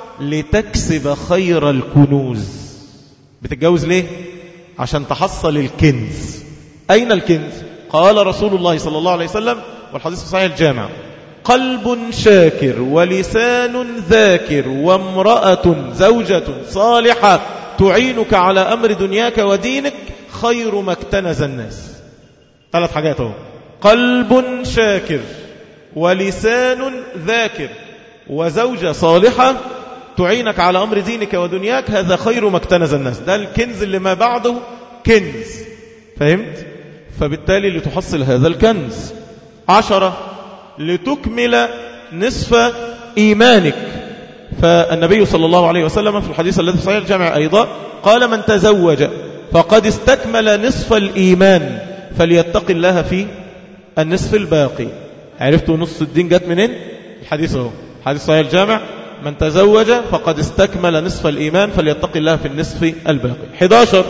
لتكسب خير الكنوز بتتجوز ليه عشان تحصل الكنز أين الكنز قال رسول الله صلى الله عليه وسلم والحديث صحيح الجامع قلب شاكر ولسان ذاكر وامرأة زوجة صالحة تعينك على أمر دنياك ودينك خير ما اكتنز الناس ثلاث حاجات اهو قلب شاكر ولسان ذاكر وزوجة صالحة تعينك على أمر دينك ودنياك هذا خير ما اكتنز الناس ده الكنز اللي ما بعده كنز فهمت؟ فبالتالي لتحصل هذا الكنز عشرة لتكمل نصف إيمانك فالنبي صلى الله عليه وسلم في الحديث الذي في صحيح الجامع أيضا قال من تزوج فقد استكمل نصف الإيمان فليتق الله في النصف الباقي عرفتوا نص الدين جت منين الحديث هو حديث صحيح الجامع من تزوج فقد استكمل نصف الإيمان فليتق الله في النصف الباقي 11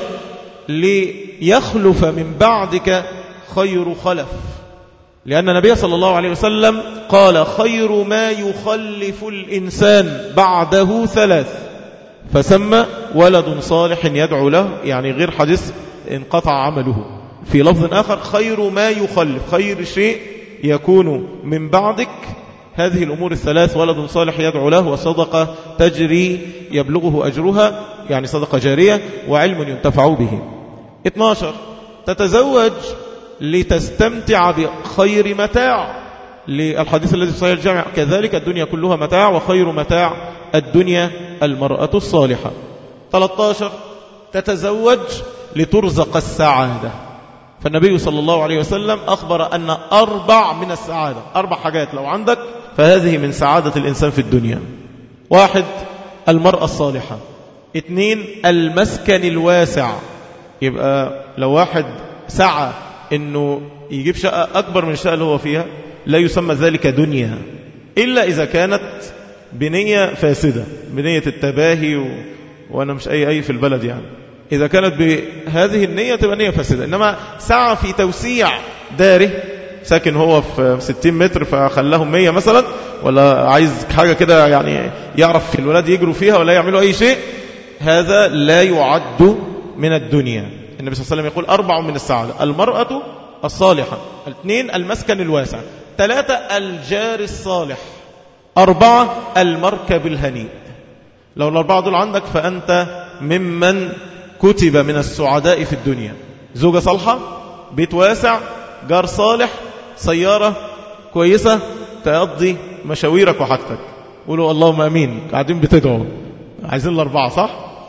ليخلف من بعدك خير خلف لأن النبي صلى الله عليه وسلم قال خير ما يخلف الإنسان بعده ثلاث فسمى ولد صالح يدعو له يعني غير حديث انقطع عمله في لفظ آخر خير ما يخلف خير شيء يكون من بعدك هذه الأمور الثلاث ولد صالح يدعو له وصدقة تجري يبلغه أجرها يعني صدقة جارية وعلم ينتفع به 12 تتزوج لتستمتع بخير متاع للحديث الذي في صحيح الجامع كذلك الدنيا كلها متاع وخير متاع الدنيا المرأة الصالحة 13 تتزوج لترزق السعادة فالنبي صلى الله عليه وسلم أخبر أن أربع من السعادة أربع حاجات لو عندك فهذه من سعادة الإنسان في الدنيا واحد المرأة الصالحة اثنين المسكن الواسع يبقى لو واحد سعى انه يجيب شقة اكبر من الشقة اللي هو فيها لا يسمى ذلك دنيا الا اذا كانت بنية فاسدة بنية التباهي و... وانا مش اي اي في البلد يعني اذا كانت بهذه النية تبقى نية فاسدة انما سعى في توسيع داره ساكن هو في 60 متر فخلاهم 100 مثلا ولا عايز حاجة كده يعني يعرف الولاد يجروا فيها ولا يعملوا أي شيء هذا لا يعد من الدنيا النبي صلى الله عليه وسلم يقول أربع من السعادة المرأة الصالحة اثنين المسكن الواسع ثلاثة الجار الصالح أربعة المركب الهنيء لو الأربعة دول عندك فأنت ممن كتب من السعداء في الدنيا زوجة صالحة بيت واسع جار صالح سيارة كويسة تقضي مشاويرك وحاجتك قولوا اللهم امين قاعدين بتدعوا عايزين الاربعه صح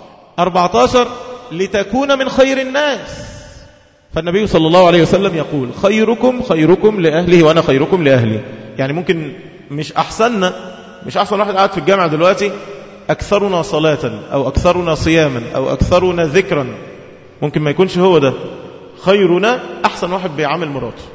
14 لتكون من خير الناس فالنبي صلى الله عليه وسلم يقول خيركم خيركم لأهله وأنا خيركم لأهلي يعني ممكن مش أحسننا مش أحسن واحد قاعد في الجامعة دلوقتي أكثرنا صلاة أو أكثرنا صياما أو أكثرنا ذكرا ممكن ما يكونش هو ده خيرنا أحسن واحد بيعامل مراته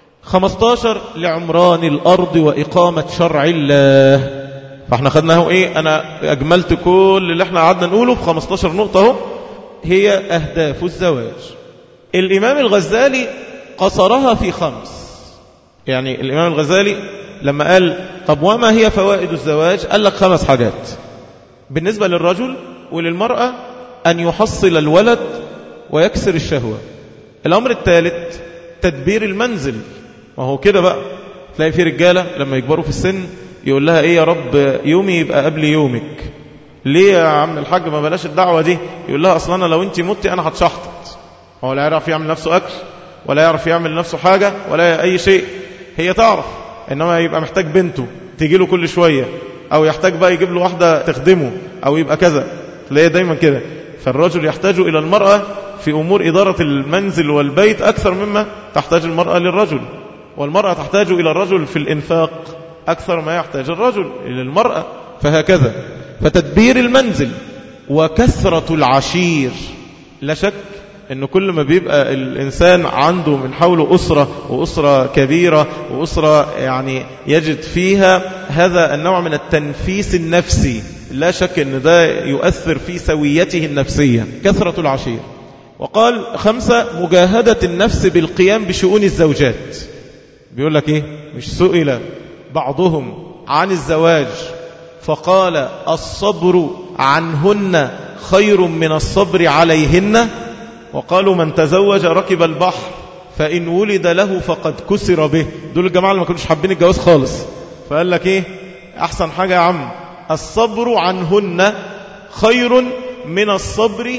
15 لعمران الأرض وإقامة شرع الله فاحنا خدناه ايه انا اجملت كل اللي احنا قعدنا نقوله في 15 نقطة اهو هي اهداف الزواج الامام الغزالي قصرها في خمس يعني الامام الغزالي لما قال طب وما هي فوائد الزواج قال لك خمس حاجات بالنسبة للرجل وللمرأة أن يحصل الولد ويكسر الشهوة الأمر الثالث تدبير المنزل ما هو كده بقى تلاقي في رجالة لما يكبروا في السن يقول لها ايه يا رب يومي يبقى قبل يومك ليه يا عم الحاج ما بلاش الدعوة دي يقول لها اصلا انا لو انت متي انا هتشحطط هو لا يعرف يعمل نفسه اكل ولا يعرف يعمل نفسه حاجة ولا اي شيء هي تعرف انما يبقى محتاج بنته تيجي له كل شوية او يحتاج بقى يجيب له واحدة تخدمه او يبقى كذا تلاقيه دايما كده فالرجل يحتاج الى المرأة في امور ادارة المنزل والبيت اكثر مما تحتاج المرأة للرجل والمرأة تحتاج الى الرجل في الانفاق أكثر ما يحتاج الرجل إلى المرأة فهكذا فتدبير المنزل وكثرة العشير لا شك أن كل ما بيبقى الإنسان عنده من حوله أسرة وأسرة كبيرة وأسرة يعني يجد فيها هذا النوع من التنفيس النفسي لا شك أن ده يؤثر في سويته النفسية كثرة العشير وقال خمسة مجاهدة النفس بالقيام بشؤون الزوجات بيقول لك إيه مش سئل بعضهم عن الزواج فقال الصبر عنهن خير من الصبر عليهن وقالوا من تزوج ركب البحر فإن ولد له فقد كسر به دول الجماعة اللي ما كانوش حابين الجواز خالص فقال لك ايه احسن حاجة يا عم الصبر عنهن خير من الصبر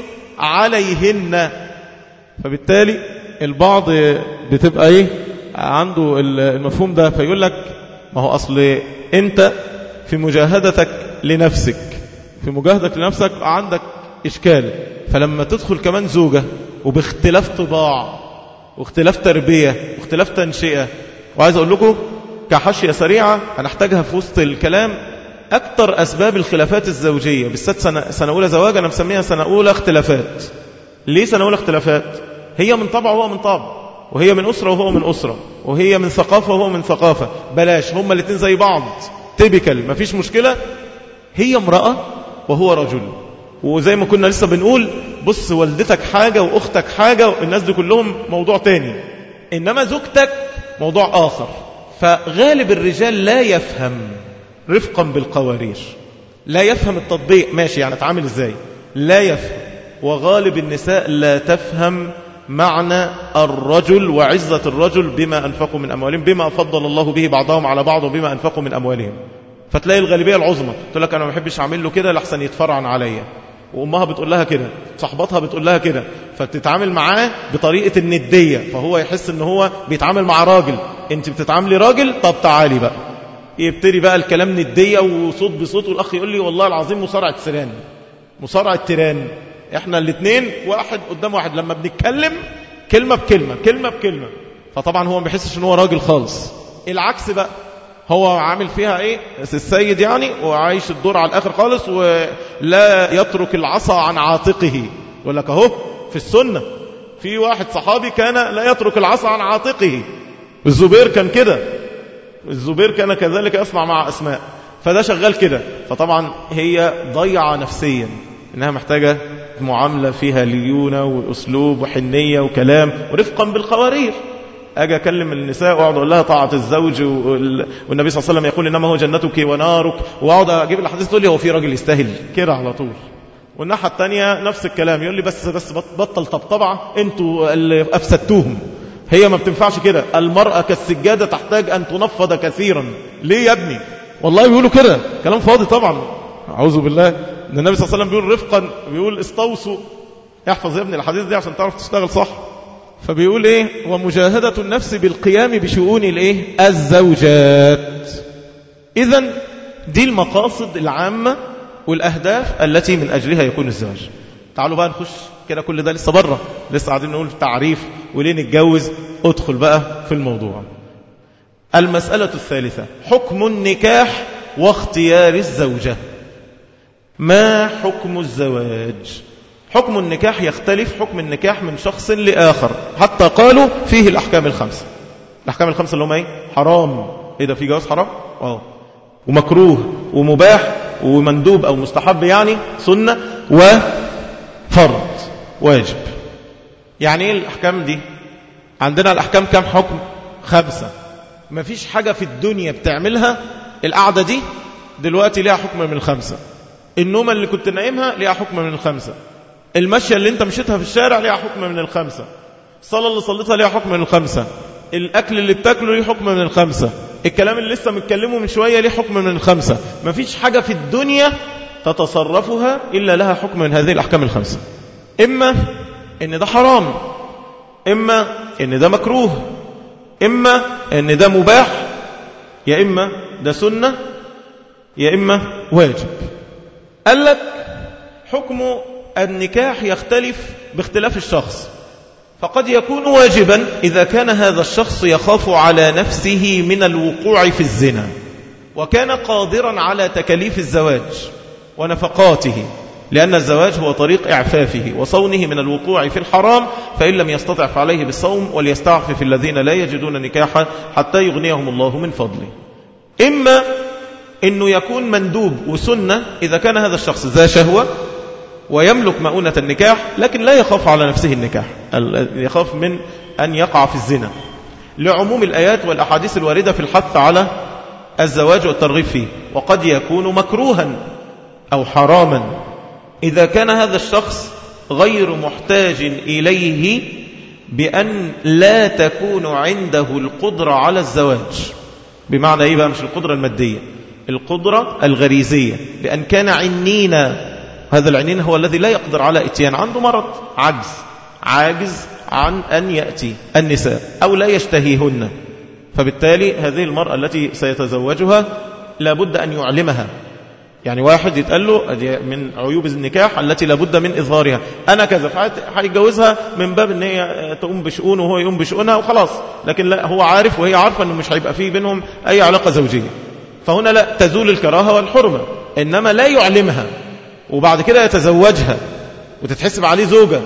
عليهن فبالتالي البعض بتبقى ايه عنده المفهوم ده فيقول لك ما هو أصل أنت في مجاهدتك لنفسك في مجاهدتك لنفسك عندك إشكال فلما تدخل كمان زوجة وباختلاف طباع واختلاف تربية واختلاف تنشئة وعايز أقول لكم كحشية سريعة هنحتاجها في وسط الكلام أكثر أسباب الخلافات الزوجية بالذات سنة, سنة أولى زواج أنا مسميها سنة أولى اختلافات ليه سنة أولى اختلافات هي من طبع وهو من طبع وهي من أسرة وهو من أسرة وهي من ثقافة وهو من ثقافة بلاش هما الاثنين زي بعض تيبيكال مفيش مشكلة هي امرأة وهو رجل وزي ما كنا لسه بنقول بص والدتك حاجة وأختك حاجة والناس دي كلهم موضوع تاني إنما زوجتك موضوع آخر فغالب الرجال لا يفهم رفقا بالقوارير لا يفهم التطبيق ماشي يعني اتعامل ازاي لا يفهم وغالب النساء لا تفهم معنى الرجل وعزة الرجل بما أنفقوا من أموالهم بما فضل الله به بعضهم على بعض وبما أنفقوا من أموالهم فتلاقي الغالبية العظمى تقول لك أنا ما بحبش أعمل له كده لحسن يتفرعن عليا وأمها بتقول لها كده صحباتها بتقول لها كده فتتعامل معاه بطريقة الندية فهو يحس ان هو بيتعامل مع راجل انت بتتعاملي راجل طب تعالي بقى يبتدي بقى الكلام ندية وصوت بصوت والأخ يقول لي والله العظيم مصارعة سيران مصارعة تيران احنا الاثنين واحد قدام واحد لما بنتكلم كلمة بكلمة كلمة بكلمة فطبعا هو ما بيحسش ان هو راجل خالص العكس بقى هو عامل فيها ايه السيد يعني وعايش الدور على الاخر خالص ولا يترك العصا عن عاتقه يقول لك اهو في السنة في واحد صحابي كان لا يترك العصا عن عاتقه الزبير كان كده الزبير كان كذلك يصنع مع أسماء فده شغال كده فطبعا هي ضيعة نفسيا إنها محتاجة معاملة فيها ليونة وأسلوب وحنية وكلام ورفقا بالقوارير أجي أكلم النساء وأقعد أقول لها طاعة الزوج والنبي صلى الله عليه وسلم يقول إنما هو جنتك ونارك وأقعد أجيب الحديث تقول لي هو في راجل يستاهل كده على طول والناحية الثانية نفس الكلام يقول لي بس بس بطل طبطبعة انتوا اللي أفسدتوهم هي ما بتنفعش كده المرأة كالسجادة تحتاج أن تنفض كثيرا ليه يا ابني والله بيقولوا كده كلام فاضي طبعا أعوذ بالله ان النبي صلى الله عليه وسلم بيقول رفقا بيقول استوصوا احفظ يا ابني الحديث دي عشان تعرف تشتغل صح فبيقول ايه ومجاهدة النفس بالقيام بشؤون الايه الزوجات إذا دي المقاصد العامة والأهداف التي من أجلها يكون الزواج تعالوا بقى نخش كده كل ده لسه بره لسه قاعدين نقول تعريف وليه نتجوز ادخل بقى في الموضوع المسألة الثالثة حكم النكاح واختيار الزوجة ما حكم الزواج حكم النكاح يختلف حكم النكاح من شخص لآخر حتى قالوا فيه الأحكام الخمسة الأحكام الخمسة اللي هم ايه حرام ايه ده في جواز حرام اه ومكروه ومباح ومندوب أو مستحب يعني سنة وفرض واجب يعني ايه الأحكام دي عندنا الأحكام كم حكم خمسة مفيش حاجة في الدنيا بتعملها القعدة دي دلوقتي ليها حكم من الخمسة النومة اللي كنت نايمها ليها حكم من الخمسة المشية اللي انت مشيتها في الشارع ليها حكم من الخمسة الصلاة اللي صليتها ليها حكم من الخمسة الأكل اللي بتاكله ليه حكم من الخمسة الكلام اللي لسه متكلمه من شوية ليه حكم من الخمسة مفيش حاجة في الدنيا تتصرفها إلا لها حكم من هذه الأحكام الخمسة إما إن ده حرام إما إن ده مكروه إما إن ده مباح يا إما ده سنة يا إما واجب قال لك حكم النكاح يختلف باختلاف الشخص فقد يكون واجبا إذا كان هذا الشخص يخاف على نفسه من الوقوع في الزنا وكان قادرا على تكاليف الزواج ونفقاته لأن الزواج هو طريق إعفافه وصونه من الوقوع في الحرام فإن لم يستطع فعليه بالصوم وليستعفف الذين لا يجدون نكاحا حتى يغنيهم الله من فضله إما أنه يكون مندوب وسنة إذا كان هذا الشخص ذا شهوة ويملك مؤونة النكاح لكن لا يخاف على نفسه النكاح يخاف من أن يقع في الزنا لعموم الآيات والأحاديث الواردة في الحث على الزواج والترغيب فيه وقد يكون مكروها أو حراما إذا كان هذا الشخص غير محتاج إليه بأن لا تكون عنده القدرة على الزواج بمعنى إيه بقى مش القدرة المادية القدرة الغريزية بأن كان عنينا هذا العنين هو الذي لا يقدر على اتيان عنده مرض عجز عاجز عن أن يأتي النساء أو لا يشتهيهن فبالتالي هذه المرأة التي سيتزوجها لابد أن يعلمها يعني واحد يتقال له من عيوب النكاح التي لابد من إظهارها أنا كذا هيتجوزها من باب أن هي تقوم بشؤونه وهو يقوم بشؤونها وخلاص لكن لا هو عارف وهي عارفة أنه مش هيبقى فيه بينهم أي علاقة زوجية فهنا لا تزول الكراهة والحرمة إنما لا يعلمها وبعد كده يتزوجها وتتحسب عليه زوجة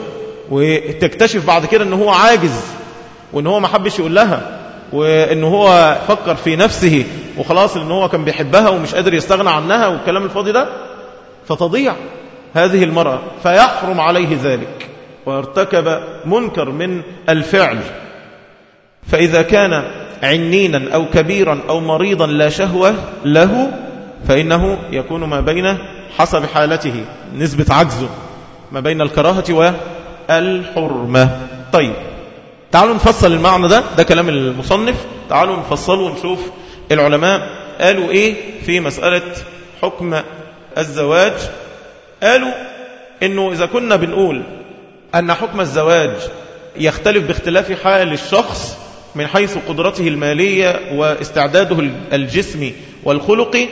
وتكتشف بعد كده أنه هو عاجز وأنه هو ما حبش يقول لها وأنه هو فكر في نفسه وخلاص أنه هو كان بيحبها ومش قادر يستغنى عنها والكلام الفاضي ده فتضيع هذه المرأة فيحرم عليه ذلك وارتكب منكر من الفعل فإذا كان عنينا أو كبيرا أو مريضا لا شهوة له فإنه يكون ما بين حسب حالته نسبة عجزه ما بين الكراهة والحرمة طيب تعالوا نفصل المعنى ده ده كلام المصنف تعالوا نفصله ونشوف العلماء قالوا ايه في مسألة حكم الزواج قالوا انه اذا كنا بنقول ان حكم الزواج يختلف باختلاف حال الشخص من حيث قدرته المالية واستعداده الجسمي والخلقي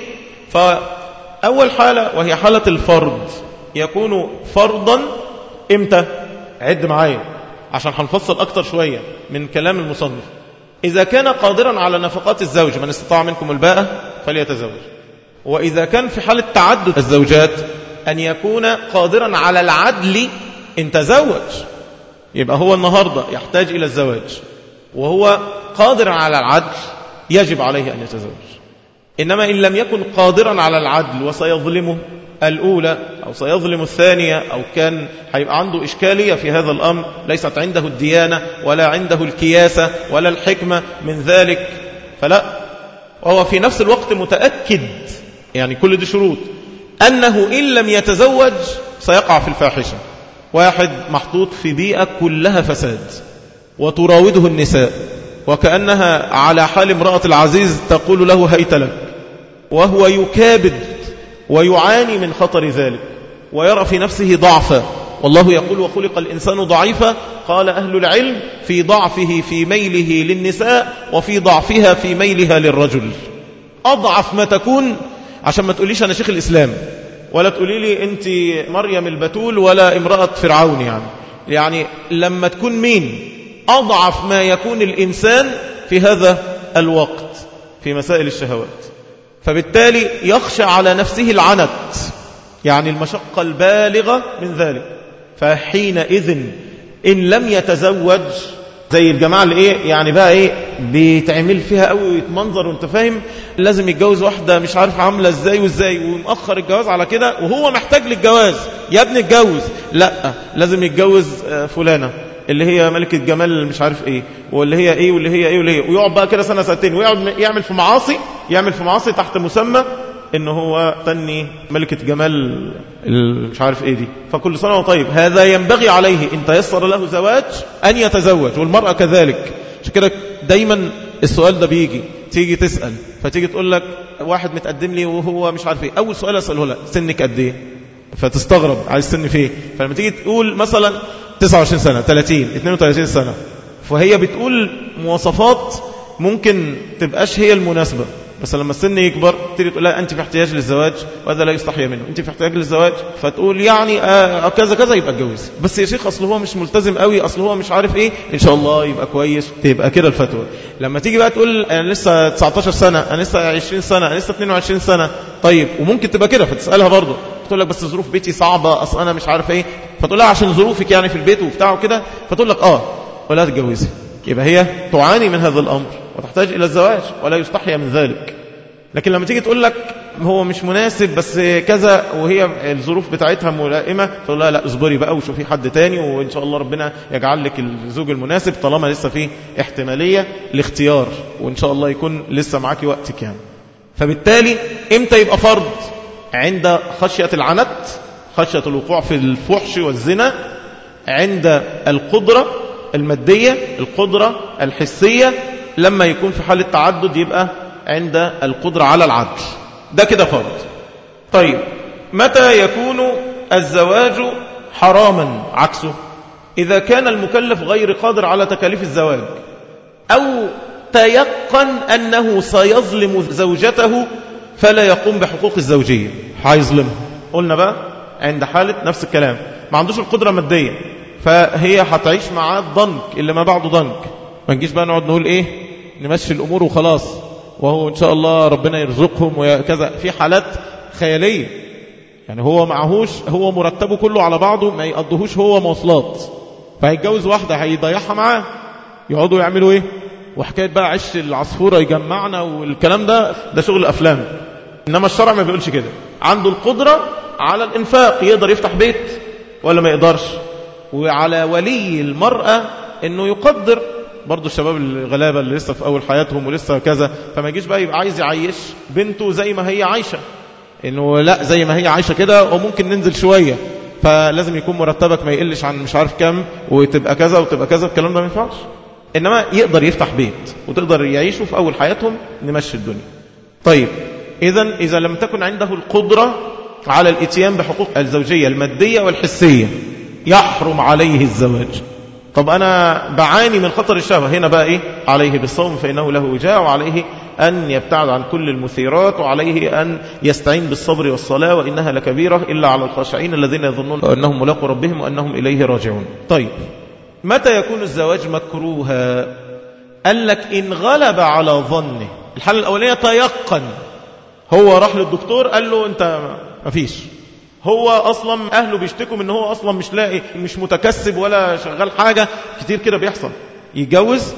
فأول حالة وهي حالة الفرض يكون فرضا امتى عد معايا عشان هنفصل أكتر شوية من كلام المصنف إذا كان قادرا على نفقات الزوج من استطاع منكم الباءة فليتزوج وإذا كان في حالة تعدد الزوجات أن يكون قادرا على العدل إن تزوج يبقى هو النهاردة يحتاج إلى الزواج وهو قادر على العدل يجب عليه أن يتزوج إنما إن لم يكن قادرا على العدل وسيظلمه الأولى أو سيظلم الثانية أو كان هيبقى عنده إشكالية في هذا الأمر ليست عنده الديانة ولا عنده الكياسة ولا الحكمة من ذلك فلا وهو في نفس الوقت متأكد يعني كل دي شروط أنه إن لم يتزوج سيقع في الفاحشة واحد محطوط في بيئة كلها فساد وتراوده النساء وكأنها على حال امرأة العزيز تقول له هيت لك وهو يكابد ويعاني من خطر ذلك ويرى في نفسه ضعفا والله يقول وخلق الإنسان ضعيفا قال أهل العلم في ضعفه في ميله للنساء وفي ضعفها في ميلها للرجل أضعف ما تكون عشان ما تقوليش أنا شيخ الإسلام ولا تقولي لي أنت مريم البتول ولا امرأة فرعون يعني يعني لما تكون مين أضعف ما يكون الإنسان في هذا الوقت في مسائل الشهوات فبالتالي يخشى على نفسه العنت يعني المشقة البالغة من ذلك فحينئذ إن لم يتزوج زي الجماعة اللي إيه يعني بقى إيه بيتعمل فيها قوي ويتمنظر وانت فاهم لازم يتجوز واحدة مش عارف عاملة إزاي وإزاي ومأخر الجواز على كده وهو محتاج للجواز يا ابني اتجوز لا لازم يتجوز فلانة اللي هي ملكة جمال مش عارف ايه واللي هي ايه واللي هي ايه واللي هي ويقعد بقى كده سنة سنتين ويقعد يعمل في معاصي يعمل في معاصي تحت مسمى ان هو تني ملكة جمال مش عارف ايه دي فكل سنة وطيب هذا ينبغي عليه ان تيسر له زواج ان يتزوج والمرأة كذلك عشان كده دايما السؤال ده بيجي تيجي تسأل فتيجي تقول لك واحد متقدم لي وهو مش عارف ايه اول سؤال اسأله لك سنك قد ايه فتستغرب عايز سن فيه فلما تيجي تقول مثلا 29 سنة 30 32 سنة فهي بتقول مواصفات ممكن تبقاش هي المناسبة بس لما السن يكبر تيجي تقول لا انت في احتياج للزواج وهذا لا يستحيا منه انت في احتياج للزواج فتقول يعني آه كذا كذا يبقى اتجوز بس يا شيخ اصل هو مش ملتزم قوي اصل هو مش عارف ايه ان شاء الله يبقى كويس تبقى كده الفتوى لما تيجي بقى تقول انا لسه 19 سنه انا لسه 20 سنه انا لسه 22 سنه طيب وممكن تبقى كده فتسالها برضه تقول لك بس ظروف بيتي صعبه اصل انا مش عارف ايه فتقول لها عشان ظروفك يعني في البيت وبتاع وكده فتقول لك اه ولا تتجوزي يبقى هي تعاني من هذا الامر وتحتاج الى الزواج ولا يستحيا من ذلك لكن لما تيجي تقول لك هو مش مناسب بس كذا وهي الظروف بتاعتها ملائمة تقول لها لا اصبري بقى وشوفي حد تاني وإن شاء الله ربنا يجعل لك الزوج المناسب طالما لسه في احتمالية لاختيار وإن شاء الله يكون لسه معاكي وقتك يعني فبالتالي امتى يبقى فرض عند خشية العنت خشية الوقوع في الفحش والزنا عند القدرة المادية القدرة الحسية لما يكون في حالة تعدد يبقى عند القدرة على العدل ده كده فرض طيب متى يكون الزواج حراما عكسه إذا كان المكلف غير قادر على تكاليف الزواج أو تيقن أنه سيظلم زوجته فلا يقوم بحقوق الزوجية هيظلمها قلنا بقى عند حالة نفس الكلام ما عندوش القدرة المادية فهي هتعيش معاه الضنك اللي ما بعده ضنك ما نجيش بقى نقعد نقول ايه نمشي الامور وخلاص وهو ان شاء الله ربنا يرزقهم وكذا في حالات خيالية يعني هو معهوش هو مرتبه كله على بعضه ما يقضيهوش هو مواصلات فهيتجوز واحدة هيضيعها معاه يقعدوا يعملوا ايه وحكاية بقى عش العصفورة يجمعنا والكلام ده ده شغل أفلام إنما الشرع ما بيقولش كده عنده القدرة على الإنفاق يقدر يفتح بيت ولا ما يقدرش وعلى ولي المرأة إنه يقدر برضو الشباب الغلابة اللي لسه في أول حياتهم ولسه كذا فما يجيش بقى يبقى عايز يعيش بنته زي ما هي عايشة إنه لا زي ما هي عايشة كده وممكن ننزل شوية فلازم يكون مرتبك ما يقلش عن مش عارف كام وتبقى كذا وتبقى كذا الكلام ده ما ينفعش إنما يقدر يفتح بيت وتقدر يعيشوا في أول حياتهم نمشي الدنيا طيب إذا إذا لم تكن عنده القدرة على الاتيان بحقوق الزوجية المادية والحسية يحرم عليه الزواج طب أنا بعاني من خطر الشهوة هنا بقى إيه عليه بالصوم فإنه له وجاء وعليه أن يبتعد عن كل المثيرات وعليه أن يستعين بالصبر والصلاة وإنها لكبيرة إلا على الخاشعين الذين يظنون أنهم ملاقوا ربهم وأنهم إليه راجعون طيب متى يكون الزواج مكروها قال لك إن غلب على ظنه الحالة الأولية تيقن هو راح للدكتور قال له أنت ما فيش هو أصلا أهله بيشتكوا من هو أصلا مش لاقي مش متكسب ولا شغال حاجة كتير كده بيحصل يتجوز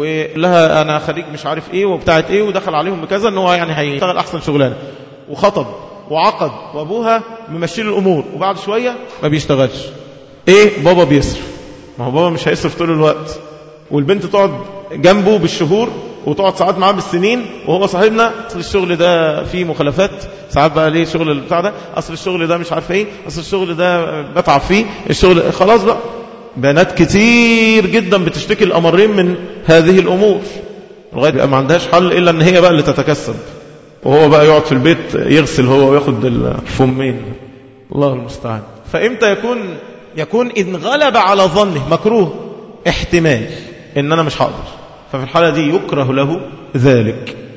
ولها أنا خريج مش عارف إيه وبتاعت إيه ودخل عليهم بكذا إن هو يعني هيشتغل أحسن شغلانة وخطب وعقد وأبوها ممشي له الأمور وبعد شوية ما بيشتغلش إيه بابا بيصرف ما هو بابا مش هيصرف طول الوقت والبنت تقعد جنبه بالشهور وتقعد ساعات معاه بالسنين وهو صاحبنا اصل الشغل ده فيه مخالفات ساعات بقى ليه شغل بتاع ده اصل الشغل ده مش عارف ايه اصل الشغل ده بتعب فيه الشغل خلاص بقى بنات كتير جدا بتشتكي الامرين من هذه الامور لغايه بقى ما عندهاش حل الا ان هي بقى اللي تتكسب وهو بقى يقعد في البيت يغسل هو وياخد الفمين الله المستعان فامتى يكون يكون إن غلب على ظنه مكروه احتمال إن أنا مش هقدر ففي الحالة دي يكره له ذلك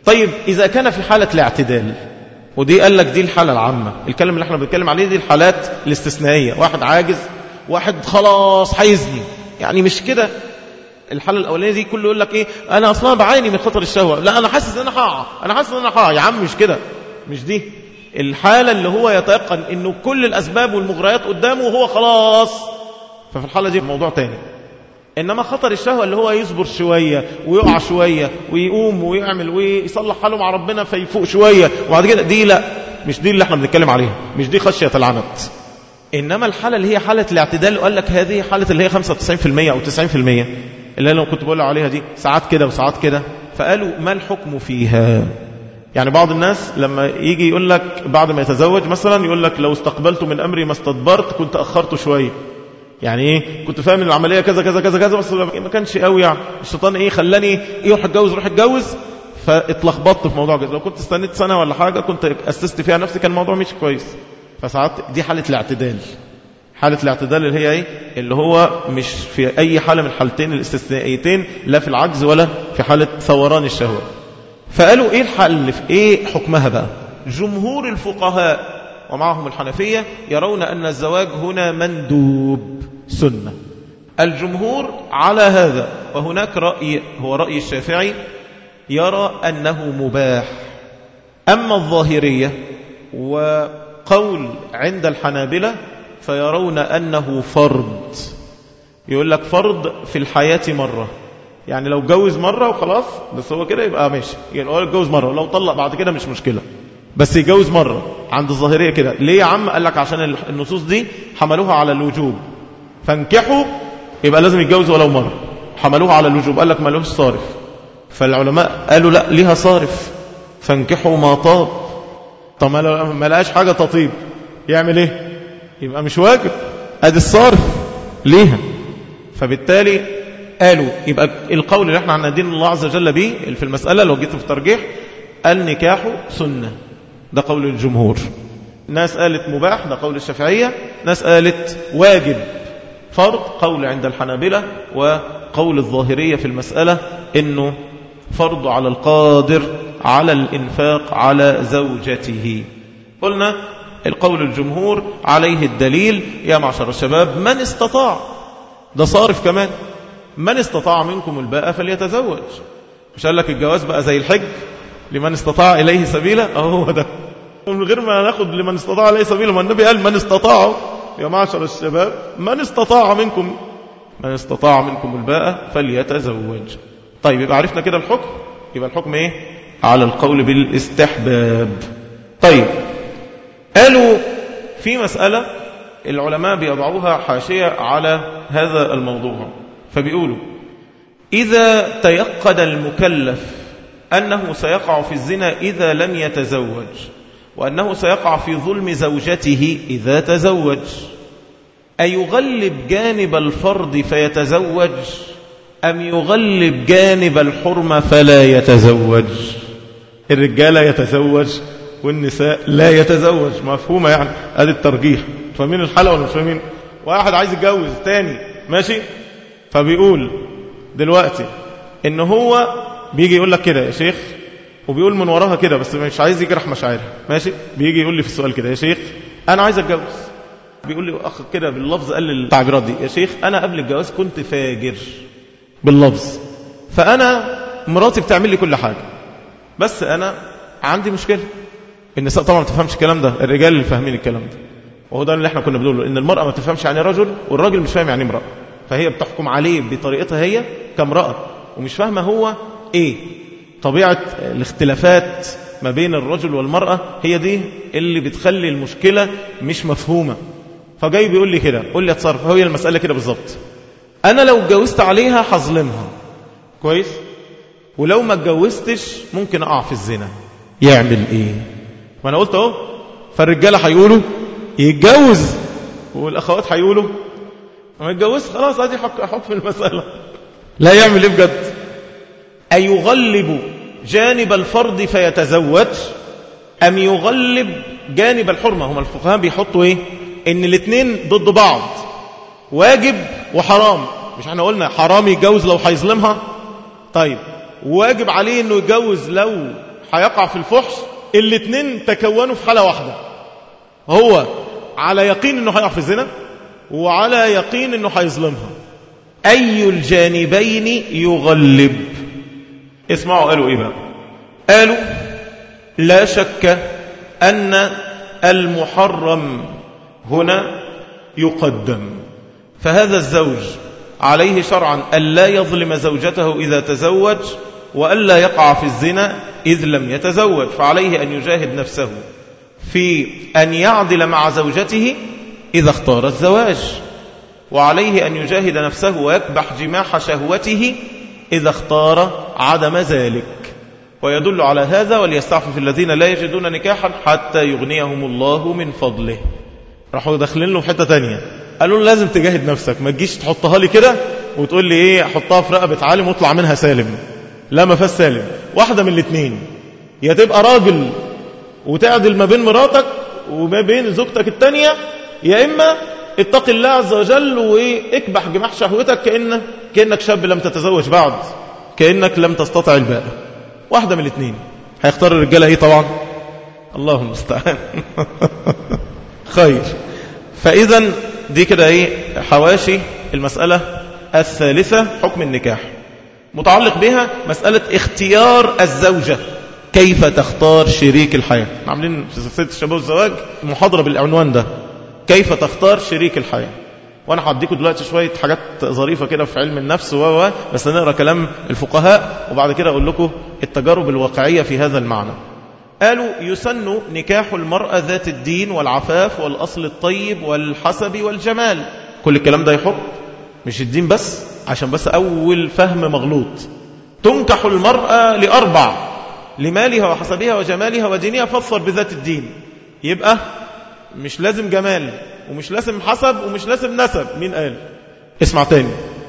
طيب إذا كان في حالة الاعتدال ودي قال لك دي الحالة العامة الكلام اللي احنا بنتكلم عليه دي الحالات الاستثنائية واحد عاجز واحد خلاص هيزني يعني مش كده الحالة الأولانية دي كله يقول لك إيه أنا أصلا بعاني من خطر الشهوة لا أنا حاسس إن أنا هقع أنا حاسس إن أنا هقع يا عم مش كده مش دي الحالة اللي هو يتيقن إنه كل الأسباب والمغريات قدامه وهو خلاص ففي الحالة دي موضوع تاني إنما خطر الشهوة اللي هو يصبر شوية ويقع شوية ويقوم ويعمل ويصلح حاله مع ربنا فيفوق شوية وبعد كده دي لا مش دي اللي احنا بنتكلم عليها مش دي خشية العنت إنما الحالة اللي هي حالة الاعتدال قال لك هذه حالة اللي هي 95% أو 90% اللي أنا كنت بقول عليها دي ساعات كده وساعات كده فقالوا ما الحكم فيها يعني بعض الناس لما يجي يقول لك بعد ما يتزوج مثلا يقول لك لو استقبلت من أمري ما استدبرت كنت أخرته شوية يعني ايه كنت فاهم ان العمليه كذا كذا كذا كذا بس ما كانش قوي يعني الشيطان ايه خلاني ايه روح اتجوز روح اتجوز فاتلخبطت في موضوع جواز لو كنت استنيت سنه ولا حاجه كنت اسست فيها نفسي كان الموضوع مش كويس فساعات دي حاله الاعتدال حالة الاعتدال اللي هي ايه اللي هو مش في اي حالة من الحالتين الاستثنائيتين لا في العجز ولا في حالة ثوران الشهوة فقالوا ايه الحل في ايه حكمها بقى جمهور الفقهاء ومعهم الحنفية يرون أن الزواج هنا مندوب سنة الجمهور على هذا وهناك رأي هو رأي الشافعي يرى أنه مباح أما الظاهرية وقول عند الحنابلة فيرون أنه فرض يقول لك فرض في الحياة مرة يعني لو جوز مرة وخلاص بس هو كده يبقى ماشي يعني هو يتجوز مرة لو طلق بعد كده مش مشكلة بس يتجوز مرة عند الظاهرية كده ليه يا عم قال لك عشان النصوص دي حملوها على الوجوب فانكحوا يبقى لازم يتجوز ولو مرة حملوها على الوجوب قال لك ما لهوش صارف فالعلماء قالوا لا ليها صارف فانكحوا ما طاب طب ما لقاش حاجة تطيب يعمل ايه يبقى مش واجب ادي الصارف ليها فبالتالي قالوا يبقى القول اللي احنا هندين الله عز وجل به في المسألة لو جيت في الترجيح النكاح سنة ده قول الجمهور ناس قالت مباح ده قول الشافعية ناس قالت واجب فرض قول عند الحنابلة وقول الظاهرية في المسألة انه فرض على القادر على الانفاق على زوجته قلنا القول الجمهور عليه الدليل يا معشر الشباب من استطاع ده صارف كمان من استطاع منكم الباء فليتزوج مش قال لك الجواز بقى زي الحج لمن استطاع إليه سبيلا أهو ده من غير ما ناخد لمن استطاع إليه سبيلا ما النبي قال من استطاع يا معشر الشباب من استطاع منكم من استطاع منكم الباء فليتزوج طيب يبقى عرفنا كده الحكم يبقى الحكم ايه على القول بالاستحباب طيب قالوا في مسألة العلماء بيضعوها حاشية على هذا الموضوع فبيقولوا إذا تيقن المكلف أنه سيقع في الزنا إذا لم يتزوج وأنه سيقع في ظلم زوجته إذا تزوج أيغلب جانب الفرض فيتزوج أم يغلب جانب الحرمة فلا يتزوج الرجال يتزوج والنساء لا يتزوج مفهومة يعني ادي الترجيح فاهمين الحلقة ولا مش فاهمين واحد عايز يتجوز تاني ماشي فبيقول دلوقتي ان هو بيجي يقول لك كده يا شيخ وبيقول من وراها كده بس مش عايز يجرح مشاعرها ماشي بيجي يقول لي في السؤال كده يا شيخ انا عايز اتجوز بيقول لي اخ كده باللفظ قال لي التعبيرات دي يا شيخ انا قبل الجواز كنت فاجر باللفظ فانا مراتي بتعمل لي كل حاجه بس انا عندي مشكله النساء طبعا ما تفهمش الكلام ده الرجال اللي فاهمين الكلام ده وهو ده اللي احنا كنا بنقوله ان المراه ما تفهمش يعني رجل والراجل مش فاهم يعني امراه فهي بتحكم عليه بطريقتها هي كامراه ومش فاهمه هو ايه طبيعه الاختلافات ما بين الرجل والمراه هي دي اللي بتخلي المشكله مش مفهومه فجاي بيقول لي كده قول لي اتصرف هي المساله كده بالظبط انا لو اتجوزت عليها هظلمها كويس ولو ما اتجوزتش ممكن اقع في الزنا يعمل ايه ما انا قلت اهو فالرجاله هيقولوا يتجوز والاخوات هيقولوا ما يتجوزش خلاص ادي حكم المساله لا يعمل ايه بجد ايغلب جانب الفرض فيتزوج ام يغلب جانب الحرمه هم الفقهاء بيحطوا ايه ان الاثنين ضد بعض واجب وحرام مش احنا قلنا حرام يتجوز لو هيظلمها طيب واجب عليه انه يتجوز لو هيقع في الفحش الاتنين تكونوا في حالة واحدة هو على يقين انه هيقع في الزنا وعلى يقين انه هيظلمها اي الجانبين يغلب اسمعوا قالوا ايه بقى قالوا لا شك ان المحرم هنا يقدم فهذا الزوج عليه شرعا ألا يظلم زوجته إذا تزوج وألا يقع في الزنا إذ لم يتزوج فعليه أن يجاهد نفسه في أن يعدل مع زوجته إذا اختار الزواج وعليه أن يجاهد نفسه ويكبح جماح شهوته إذا اختار عدم ذلك ويدل على هذا وليستعفف الذين لا يجدون نكاحا حتى يغنيهم الله من فضله راحوا داخلين له في حته تانية قالوا له لازم تجاهد نفسك ما تجيش تحطها لي كده وتقول لي ايه احطها في رقبه عالم واطلع منها سالم لا ما فيهاش سالم واحده من الاثنين يا تبقى راجل وتعدل ما بين مراتك وما بين زوجتك التانية يا اما اتق الله عز وجل واكبح جماح شهوتك كأن كأنك شاب لم تتزوج بعد كأنك لم تستطع الباء واحدة من الاثنين هيختار الرجالة ايه طبعا الله المستعان خير فإذا دي كده ايه حواشي المسألة الثالثة حكم النكاح متعلق بها مسألة اختيار الزوجة كيف تختار شريك الحياة عاملين في سلسلة الشباب والزواج محاضرة بالعنوان ده كيف تختار شريك الحياة وانا هديكم دلوقتي شوية حاجات ظريفة كده في علم النفس و بس نقرا كلام الفقهاء وبعد كده اقول لكم التجارب الواقعية في هذا المعنى قالوا يسن نكاح المرأة ذات الدين والعفاف والأصل الطيب والحسب والجمال كل الكلام ده يحط مش الدين بس عشان بس أول فهم مغلوط تنكح المرأة لأربع لمالها وحسبها وجمالها ودينها فاظفر بذات الدين يبقى مش لازم جمال ومش لازم حسب ومش لازم نسب مين قال اسمع تاني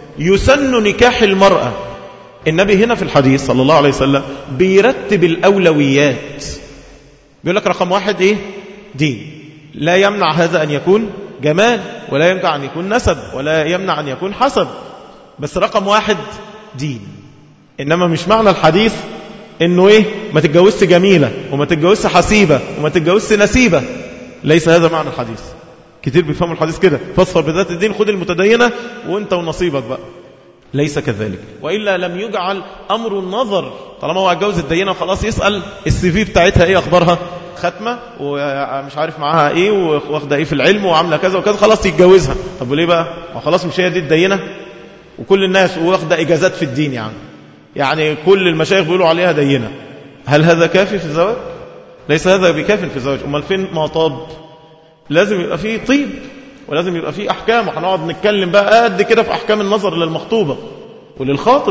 يسن نكاح المرأة النبي هنا في الحديث صلى الله عليه وسلم بيرتب الأولويات بيقول لك رقم واحد ايه دين لا يمنع هذا أن يكون جمال ولا يمنع أن يكون نسب ولا يمنع أن يكون حسب بس رقم واحد دين إنما مش معنى الحديث إنه إيه ما تتجوزش جميلة وما تتجوزش حسيبة وما تتجوزش نسيبة ليس هذا معنى الحديث كتير بيفهموا الحديث كده فاصفر بذات الدين خد المتدينة وانت ونصيبك بقى ليس كذلك وإلا لم يجعل أمر النظر طالما هو هيتجوز الدينة وخلاص يسأل السي في بتاعتها ايه أخبارها ختمة ومش عارف معاها ايه واخده ايه في العلم وعاملة كذا وكذا خلاص يتجوزها طب وليه بقى وخلاص مش هي دي الدينة وكل الناس واخده إجازات في الدين يعني يعني كل المشايخ بيقولوا عليها دينة هل هذا كافي في الزواج ليس هذا بكاف في الزواج امال فين مطاب لازم يبقى فيه طيب ولازم يبقى فيه أحكام وهنقعد نتكلم بقى قد كده في أحكام النظر للمخطوبة وللخاطب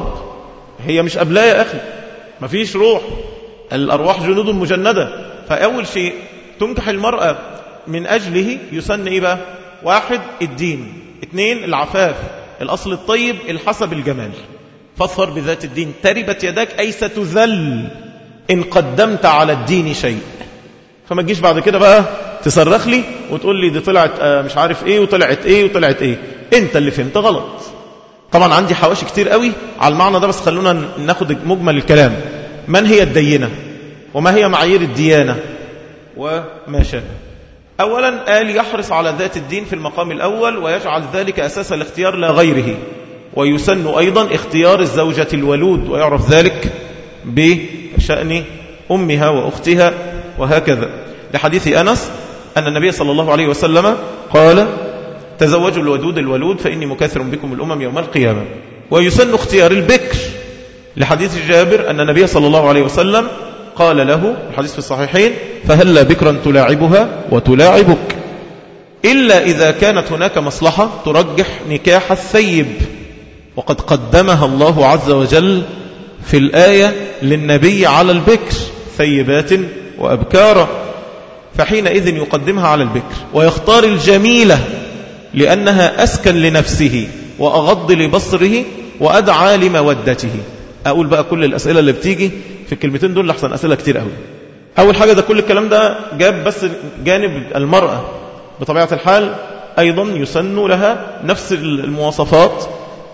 هي مش قبلاية يا أخي مفيش روح الأرواح جنود مجندة فأول شيء تنكح المرأة من أجله يسن إيه بقى واحد الدين اثنين العفاف الأصل الطيب الحسب الجمال فاظفر بذات الدين تربت يداك أي ستذل إن قدمت على الدين شيء فما تجيش بعد كده بقى تصرخ لي وتقول لي دي طلعت مش عارف ايه وطلعت ايه وطلعت ايه انت اللي فهمت غلط طبعا عندي حواشي كتير قوي على المعنى ده بس خلونا ناخد مجمل الكلام من هي الدينة وما هي معايير الديانة وما شاء اولا قال يحرص على ذات الدين في المقام الاول ويجعل ذلك اساس الاختيار لا غيره ويسن ايضا اختيار الزوجة الولود ويعرف ذلك بشأن امها واختها وهكذا لحديث أنس أن النبي صلى الله عليه وسلم قال تزوجوا الودود الولود فإني مكاثر بكم الأمم يوم القيامة ويسن اختيار البكر لحديث جابر أن النبي صلى الله عليه وسلم قال له الحديث في الصحيحين فهلا بكرا تلاعبها وتلاعبك إلا إذا كانت هناك مصلحة ترجح نكاح الثيب وقد قدمها الله عز وجل في الآية للنبي على البكر ثيبات وأبكارا فحينئذ يقدمها على البكر ويختار الجميلة لأنها أسكن لنفسه وأغض لبصره وأدعى لمودته أقول بقى كل الأسئلة اللي بتيجي في الكلمتين دول لحسن أسئلة كتير قوي أول حاجة ده كل الكلام ده جاب بس جانب المرأة بطبيعة الحال أيضا يسن لها نفس المواصفات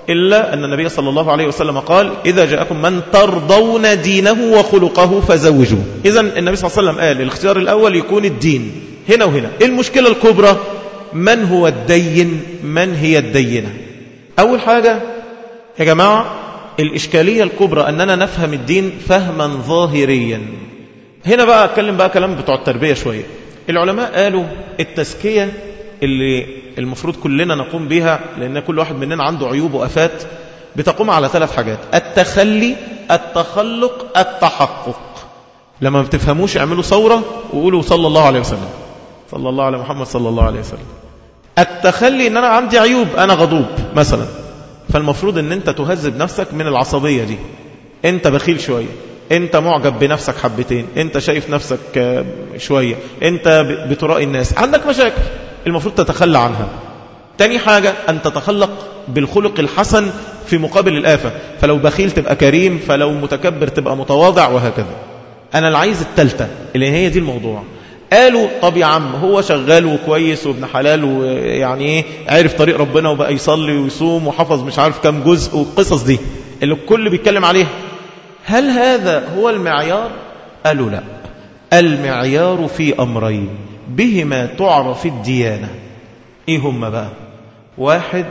إلا أن النبي صلى الله عليه وسلم قال إذا جاءكم من ترضون دينه وخلقه فزوجوه إذا النبي صلى الله عليه وسلم قال الاختيار الأول يكون الدين هنا وهنا المشكلة الكبرى من هو الدين من هي الدينة أول حاجة يا جماعة الإشكالية الكبرى أننا نفهم الدين فهما ظاهريا هنا بقى أتكلم بقى كلام بتوع التربية شوية العلماء قالوا التزكية اللي المفروض كلنا نقوم بها لأن كل واحد مننا عنده عيوب وأفات بتقوم على ثلاث حاجات التخلي التخلق التحقق لما ما بتفهموش اعملوا ثورة وقولوا صلى الله عليه وسلم صلى الله على محمد صلى الله عليه وسلم التخلي ان انا عندي عيوب انا غضوب مثلا فالمفروض ان انت تهذب نفسك من العصبية دي انت بخيل شوية انت معجب بنفسك حبتين انت شايف نفسك شوية انت بترائي الناس عندك مشاكل المفروض تتخلى عنها تاني حاجة أن تتخلق بالخلق الحسن في مقابل الآفة فلو بخيل تبقى كريم فلو متكبر تبقى متواضع وهكذا أنا العايز التالتة اللي هي دي الموضوع قالوا طب يا عم هو شغال وكويس وابن حلال ويعني ايه عرف طريق ربنا وبقى يصلي ويصوم وحفظ مش عارف كم جزء والقصص دي اللي الكل بيتكلم عليها هل هذا هو المعيار قالوا لا المعيار في أمرين بهما تعرف الديانة ايه هم بقى واحد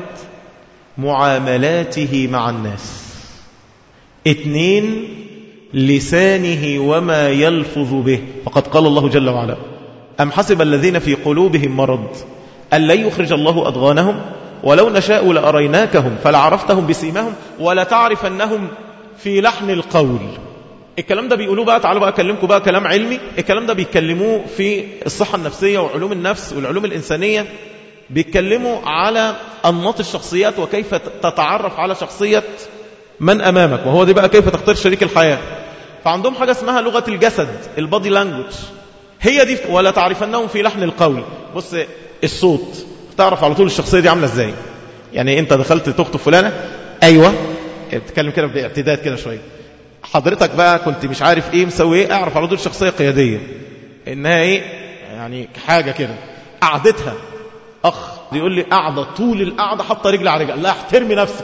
معاملاته مع الناس اتنين لسانه وما يلفظ به فقد قال الله جل وعلا أم حسب الذين في قلوبهم مرض أن لن يخرج الله أضغانهم ولو نشاء لأريناكهم فلعرفتهم بسيمهم ولتعرفنهم في لحن القول الكلام ده بيقولوه بقى تعالوا بقى أكلمكم بقى كلام علمي الكلام ده بيتكلموه في الصحة النفسية وعلوم النفس والعلوم الإنسانية بيتكلموا على أنماط الشخصيات وكيف تتعرف على شخصية من أمامك وهو دي بقى كيف تختار شريك الحياة فعندهم حاجة اسمها لغة الجسد البادي لانجوج هي دي ولا تعرفنهم في لحن القول بص الصوت تعرف على طول الشخصية دي عاملة ازاي يعني انت دخلت تخطب فلانة ايوه بتتكلم كده باعتداد كده شوية حضرتك بقى كنت مش عارف ايه مسوي ايه اعرف على طول شخصية قيادية انها ايه يعني حاجة كده قعدتها اخ يقول لي قاعدة طول القعدة حاطة رجل على رجل لا احترمي نفسك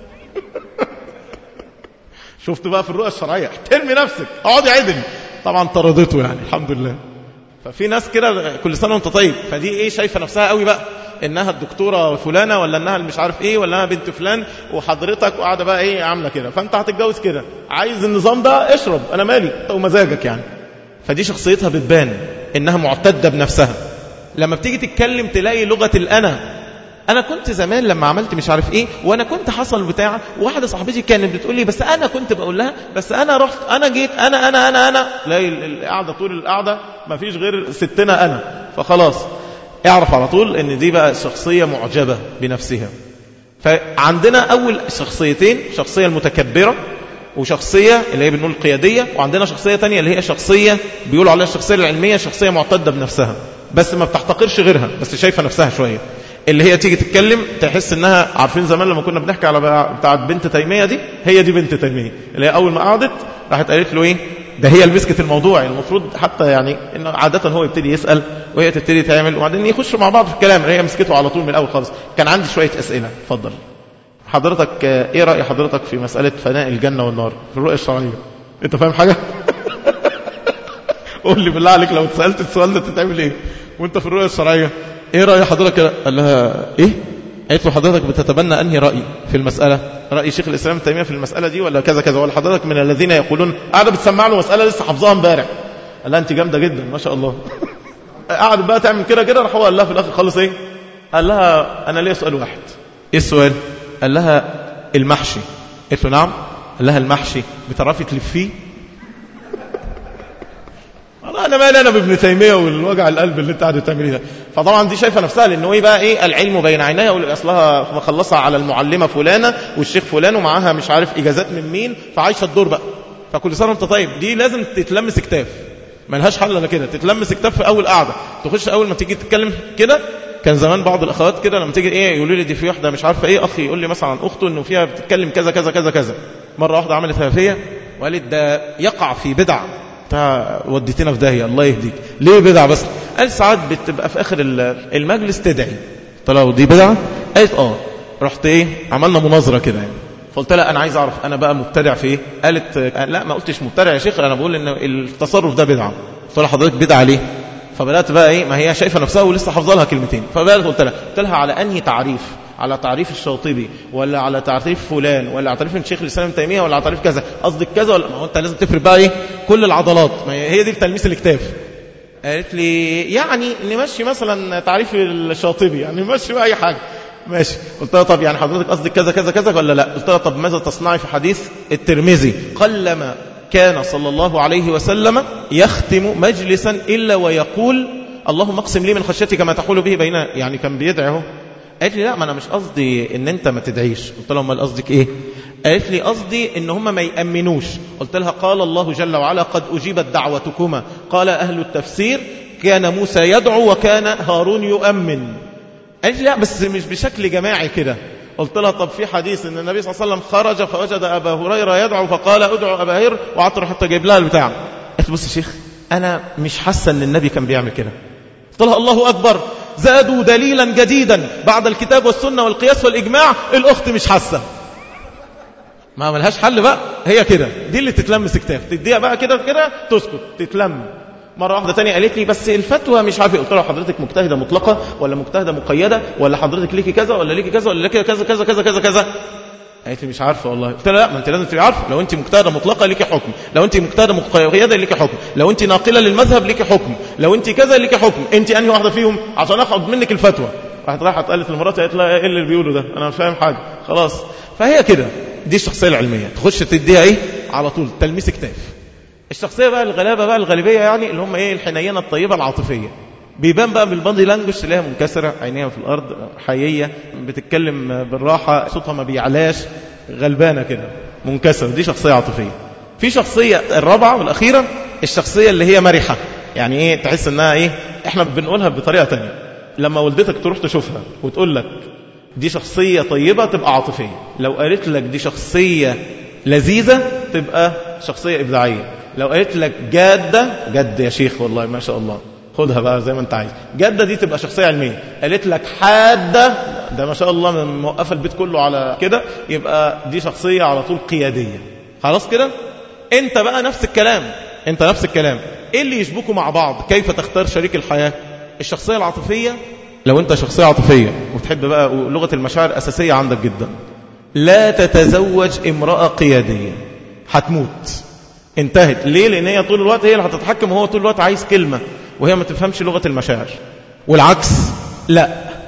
شفت بقى في الرؤية الشرعية احترمي نفسك اقعدي عدل طبعا طردته يعني الحمد لله ففي ناس كده كل سنة وانت طيب فدي ايه شايفة نفسها قوي بقى انها الدكتورة فلانة ولا انها مش عارف ايه ولا انها بنت فلان وحضرتك وقاعدة بقى ايه عاملة كده فانت هتتجوز كده عايز النظام ده اشرب انا مالي ومزاجك يعني فدي شخصيتها بتبان انها معتدة بنفسها لما بتيجي تتكلم تلاقي لغة الانا انا كنت زمان لما عملت مش عارف ايه وانا كنت حصل بتاع واحده صاحبتي كانت بتقول لي بس انا كنت بقول لها بس انا رحت انا جيت انا انا انا انا تلاقي القعده طول القعده ما فيش غير ستنا انا فخلاص اعرف على طول ان دي بقى شخصيه معجبه بنفسها فعندنا اول شخصيتين شخصيه المتكبره وشخصية اللي هي بنقول قيادية وعندنا شخصية تانية اللي هي شخصية بيقولوا عليها الشخصية العلمية شخصية معتدة بنفسها بس ما بتحتقرش غيرها بس شايفة نفسها شوية اللي هي تيجي تتكلم تحس انها عارفين زمان لما كنا بنحكي على بتاعه بنت تيميه دي هي دي بنت تيميه اللي هي اول ما قعدت راحت قالت له ايه ده هي اللي مسكت الموضوع يعني المفروض حتى يعني ان عاده هو يبتدي يسال وهي تبتدي تعمل وبعدين يخشوا مع بعض في الكلام هي مسكته على طول من الاول خالص كان عندي شويه اسئله اتفضل حضرتك ايه راي حضرتك في مساله فناء الجنه والنار في الرؤيه الشرعيه انت فاهم حاجه قول لي بالله عليك لو اتسالت السؤال ده تتعمل ايه وانت في الرؤيه الشرعيه ايه رأي حضرتك قال لها ايه قالت له حضرتك بتتبنى انهي رأي في المسألة رأي شيخ الإسلام التيمية في المسألة دي ولا كذا كذا ولا حضرتك من الذين يقولون قاعدة بتسمع له مسألة لسه حافظاها امبارح قال لها انت جامدة جدا ما شاء الله قعدت بقى تعمل كده كده راح هو قال لها في الاخر خلص ايه قال لها انا ليا سؤال واحد ايه السؤال قال لها المحشي قالت له نعم قال لها المحشي بتعرفي تلفيه انا مالي انا بابن تيميه والوجع القلب اللي انت قاعد تعمليه ده فطبعا دي شايفه نفسها لانه ايه بقى ايه العلم بين عينيها واصلها مخلصها على المعلمه فلانه والشيخ فلان ومعاها مش عارف اجازات من مين فعايشه الدور بقى فكل سنه وانت طيب دي لازم تتلمس كتاف ملهاش حل الا كده تتلمس كتاف في اول قعده تخش اول ما تيجي تتكلم كده كان زمان بعض الاخوات كده لما تيجي ايه يقولوا لي دي في واحده مش عارفه ايه اخي يقول لي مثلا اخته انه فيها بتتكلم كذا كذا كذا كذا مره واحده عملت فيها وقالت ده يقع في بدع وديتنا في داهيه الله يهديك ليه بدعه بس قال ساعات بتبقى في اخر المجلس تدعي طلعوا دي بدعه قالت اه رحت ايه عملنا مناظرة كده يعني فقلت لها انا عايز اعرف انا بقى مبتدع في ايه قالت لا ما قلتش مبتدع يا شيخ انا بقول ان التصرف ده بدعه قلت لها حضرتك بدعه ليه فبدات بقى ايه ما هي شايفه نفسها ولسه حافظه لها كلمتين فبدات قلت لها قلت لها على انهي تعريف على تعريف الشاطبي ولا على تعريف فلان ولا على تعريف الشيخ الاسلام ابن تيميه ولا على تعريف كذا قصدك كذا ولا ما هو انت لازم تفرق بقى ايه كل العضلات ما هي دي التلميس الاكتاف قالت لي يعني نمشي مثلا تعريف الشاطبي يعني نمشي بقى اي حاجه ماشي قلت لها طب يعني حضرتك قصدك كذا كذا كذا ولا لا قلت لها طب ماذا تصنعي في حديث الترمذي قلما كان صلى الله عليه وسلم يختم مجلسا إلا ويقول اللهم اقسم لي من خشيتك ما تحول به بيننا يعني كان بيدعي اهو قالت لي لا ما انا مش قصدي ان انت ما تدعيش قلت لها امال قصدك ايه قالت لي قصدي ان هم ما يامنوش قلت لها قال الله جل وعلا قد اجيبت دعوتكما قال اهل التفسير كان موسى يدعو وكان هارون يؤمن قالت لي لا بس مش بشكل جماعي كده قلت لها طب في حديث ان النبي صلى الله عليه وسلم خرج فوجد ابا هريره يدعو فقال ادعو ابا هريره وعطر حتى جايب لها البتاع قالت بص يا شيخ انا مش حاسه ان النبي كان بيعمل كده قلت لها الله اكبر زادوا دليلا جديدا بعد الكتاب والسنه والقياس والاجماع الاخت مش حاسه ما ملهاش حل بقى هي كده دي اللي تتلم سكتاف تديها بقى كده كده تسكت تتلم مرة واحدة تانية قالت لي بس الفتوى مش عارف قلت لها حضرتك مجتهدة مطلقة ولا مجتهدة مقيدة ولا حضرتك ليكي كذا ولا ليكي كذا ولا ليكي كذا كذا كذا كذا كذا قالت لي مش عارفة والله قلت لها لا ما انت لازم تبقي عارفة لو انت مجتهدة مطلقة ليكي حكم لو انت مجتهدة مقيدة ليكي حكم لو انت ناقلة للمذهب ليكي حكم لو انت كذا ليكي حكم انت انهي واحدة فيهم عشان اخد منك الفتوى راحت راحت قالت لمراتي قالت لها ايه اللي بيقوله ده انا مش فاهم حاجة خلاص فهي كده دي الشخصية العلمية تخش تديها ايه على طول تلميس كتاف الشخصية بقى الغلابة بقى الغالبية يعني اللي هم ايه الحنينة الطيبة العاطفية بيبان بقى بالبادي لانجوج تلاقيها منكسرة عينيها في الأرض حيية بتتكلم بالراحة صوتها ما بيعلاش غلبانة كده منكسرة دي شخصية عاطفية في شخصية الرابعة والأخيرة الشخصية اللي هي مرحة يعني ايه تحس انها ايه احنا بنقولها بطريقة تانية لما والدتك تروح تشوفها وتقول لك دي شخصية طيبة تبقى عاطفية لو قالت لك دي شخصية لذيذة تبقى شخصية إبداعية لو قالت لك جادة جد يا شيخ والله ما شاء الله خدها بقى زي ما انت عايز جادة دي تبقى شخصية علمية قالت لك حادة ده ما شاء الله موقفة البيت كله على كده يبقى دي شخصية على طول قيادية خلاص كده انت بقى نفس الكلام انت نفس الكلام ايه اللي يشبكوا مع بعض كيف تختار شريك الحياة الشخصية العاطفية لو انت شخصية عاطفية وتحب بقى لغة المشاعر أساسية عندك جدا لا تتزوج امرأة قيادية هتموت انتهت ليه لان هي طول الوقت هي اللي هتتحكم وهو طول الوقت عايز كلمة وهي ما تفهمش لغة المشاعر والعكس لا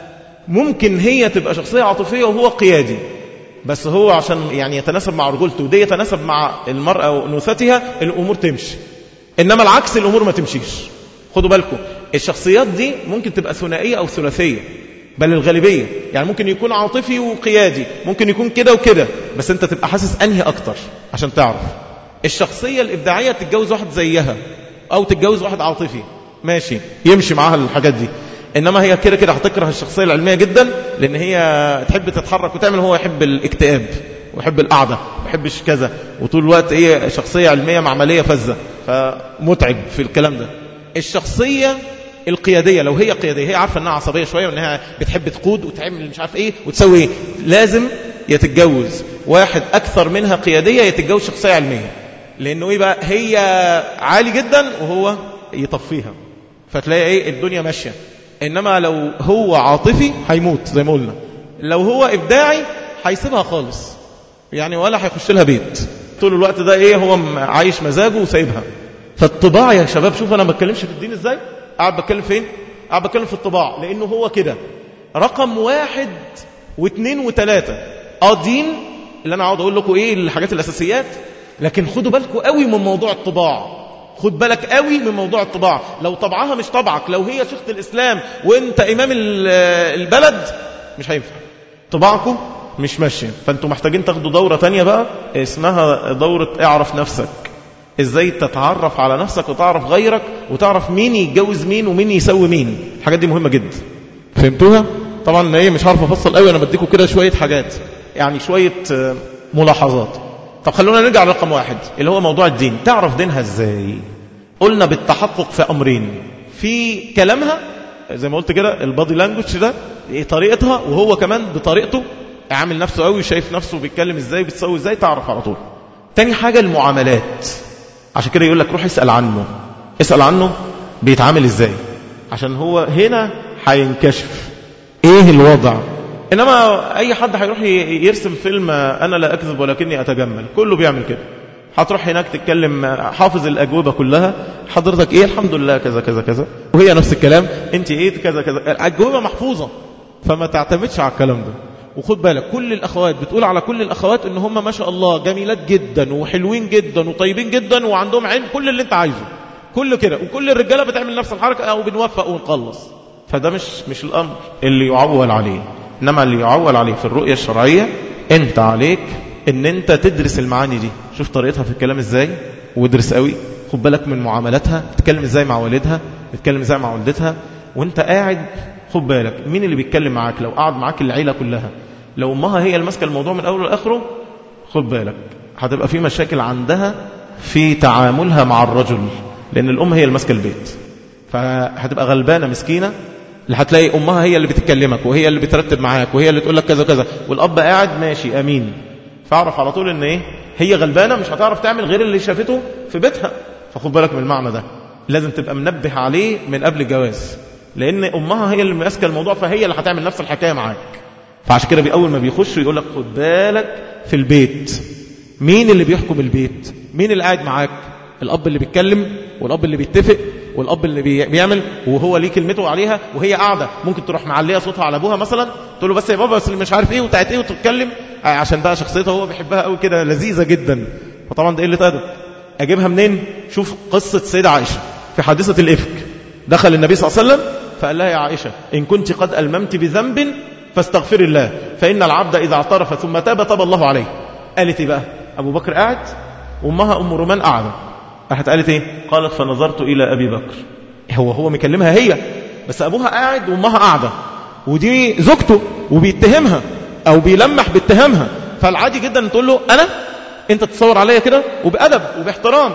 ممكن هي تبقى شخصية عاطفية وهو قيادي بس هو عشان يعني يتناسب مع رجولته ودي يتناسب مع المرأة وأنوثتها الأمور تمشي إنما العكس الأمور ما تمشيش خدوا بالكم الشخصيات دي ممكن تبقى ثنائية أو ثلاثية بل الغالبية يعني ممكن يكون عاطفي وقيادي ممكن يكون كده وكده بس انت تبقى حاسس انهي اكتر عشان تعرف الشخصية الابداعية تتجوز واحد زيها او تتجوز واحد عاطفي ماشي يمشي معاها الحاجات دي انما هي كده كده هتكره الشخصية العلمية جدا لان هي تحب تتحرك وتعمل هو يحب الاكتئاب ويحب القعدة ما يحبش كذا وطول الوقت ايه شخصية علمية معملية فزة فمتعب في الكلام ده الشخصية القيادية لو هي قيادية هي عارفة انها عصبية شوية وانها بتحب تقود وتعمل مش عارف ايه وتسوي ايه لازم يتتجوز واحد اكثر منها قيادية يتتجوز شخصية علمية لانه ايه بقى هي عالي جدا وهو يطفيها فتلاقي ايه الدنيا ماشية انما لو هو عاطفي هيموت زي ما قلنا لو هو ابداعي هيسيبها خالص يعني ولا هيخش لها بيت طول الوقت ده ايه هو عايش مزاجه وسايبها فالطباع يا شباب شوف انا ما بتكلمش في الدين ازاي قاعد بتكلم فين قاعد بتكلم في الطباع لانه هو كده رقم واحد واثنين وثلاثة اه دين اللي انا اقعد اقول لكم ايه الحاجات الاساسيات لكن خدوا بالكم قوي من موضوع الطباع خد بالك قوي من موضوع الطباع لو طبعها مش طبعك لو هي شيخة الاسلام وانت امام البلد مش هينفع طباعكم مش ماشية فانتوا محتاجين تاخدوا دورة تانية بقى اسمها دورة اعرف نفسك ازاي تتعرف على نفسك وتعرف غيرك وتعرف مين يتجوز مين ومين يسوي مين الحاجات دي مهمة جدا فهمتوها طبعا ايه مش عارف افصل قوي انا بديكم كده شوية حاجات يعني شوية ملاحظات طب خلونا نرجع لرقم واحد اللي هو موضوع الدين تعرف دينها ازاي قلنا بالتحقق في امرين في كلامها زي ما قلت كده البادي لانجوج ده طريقتها وهو كمان بطريقته عامل نفسه قوي شايف نفسه بيتكلم ازاي بتسوي ازاي تعرف على طول تاني حاجة المعاملات عشان كده يقول لك روح اسأل عنه اسأل عنه بيتعامل ازاي عشان هو هنا هينكشف ايه الوضع انما اي حد هيروح يرسم فيلم انا لا اكذب ولكني اتجمل كله بيعمل كده هتروح هناك تتكلم حافظ الاجوبه كلها حضرتك ايه الحمد لله كذا كذا كذا وهي نفس الكلام انت ايه كذا كذا الاجوبه محفوظه فما تعتمدش على الكلام ده وخد بالك كل الاخوات بتقول على كل الاخوات ان هم ما شاء الله جميلات جدا وحلوين جدا وطيبين جدا وعندهم علم كل اللي انت عايزه كله كده وكل الرجاله بتعمل نفس الحركه او بنوفق ونخلص فده مش مش الامر اللي يعول عليه انما اللي يعول عليه في الرؤيه الشرعيه انت عليك ان انت تدرس المعاني دي شوف طريقتها في الكلام ازاي وادرس قوي خد بالك من معاملاتها تتكلم ازاي مع والدها تتكلم ازاي مع والدتها وانت قاعد خد بالك مين اللي بيتكلم معاك لو قعد معاك العيله كلها لو امها هي اللي ماسكه الموضوع من اوله لاخره خد بالك هتبقى في مشاكل عندها في تعاملها مع الرجل لان الام هي اللي ماسكه البيت فهتبقى غلبانه مسكينه اللي هتلاقي امها هي اللي بتكلمك وهي اللي بترتب معاك وهي اللي تقول لك كذا كذا والاب قاعد ماشي امين فاعرف على طول ان ايه هي غلبانه مش هتعرف تعمل غير اللي شافته في بيتها فخد بالك من المعنى ده لازم تبقى منبه عليه من قبل الجواز لان امها هي اللي ماسكه الموضوع فهي اللي هتعمل نفس الحكايه معاك فعشان كده اول ما بيخش يقول لك خد بالك في البيت مين اللي بيحكم البيت مين اللي قاعد معاك الاب اللي بيتكلم والاب اللي بيتفق والاب اللي بي- بيعمل وهو ليه كلمته عليها وهي قاعده ممكن تروح معليه صوتها على ابوها مثلا تقول له بس يا بابا بس اللي مش عارف ايه وبتاعت ايه وتتكلم آه، عشان بقى شخصيتها هو بيحبها قوي كده لذيذه جدا فطبعا ده قله ادب اجيبها منين شوف قصه سيده عائشه في حادثه الافك دخل النبي صلى الله عليه وسلم فقال لها يا عائشه ان كنت قد الممت بذنب فاستغفر الله فان العبد اذا اعترف ثم تاب تاب الله عليه قالت ايه بقى ابو بكر قاعد وامها ام رومان قاعده راحت قالت ايه قالت فنظرت الى ابي بكر هو هو مكلمها هي بس ابوها قاعد وامها قاعده ودي زوجته وبيتهمها او بيلمح باتهامها فالعادي جدا تقول له انا انت تتصور عليا كده وبادب وباحترام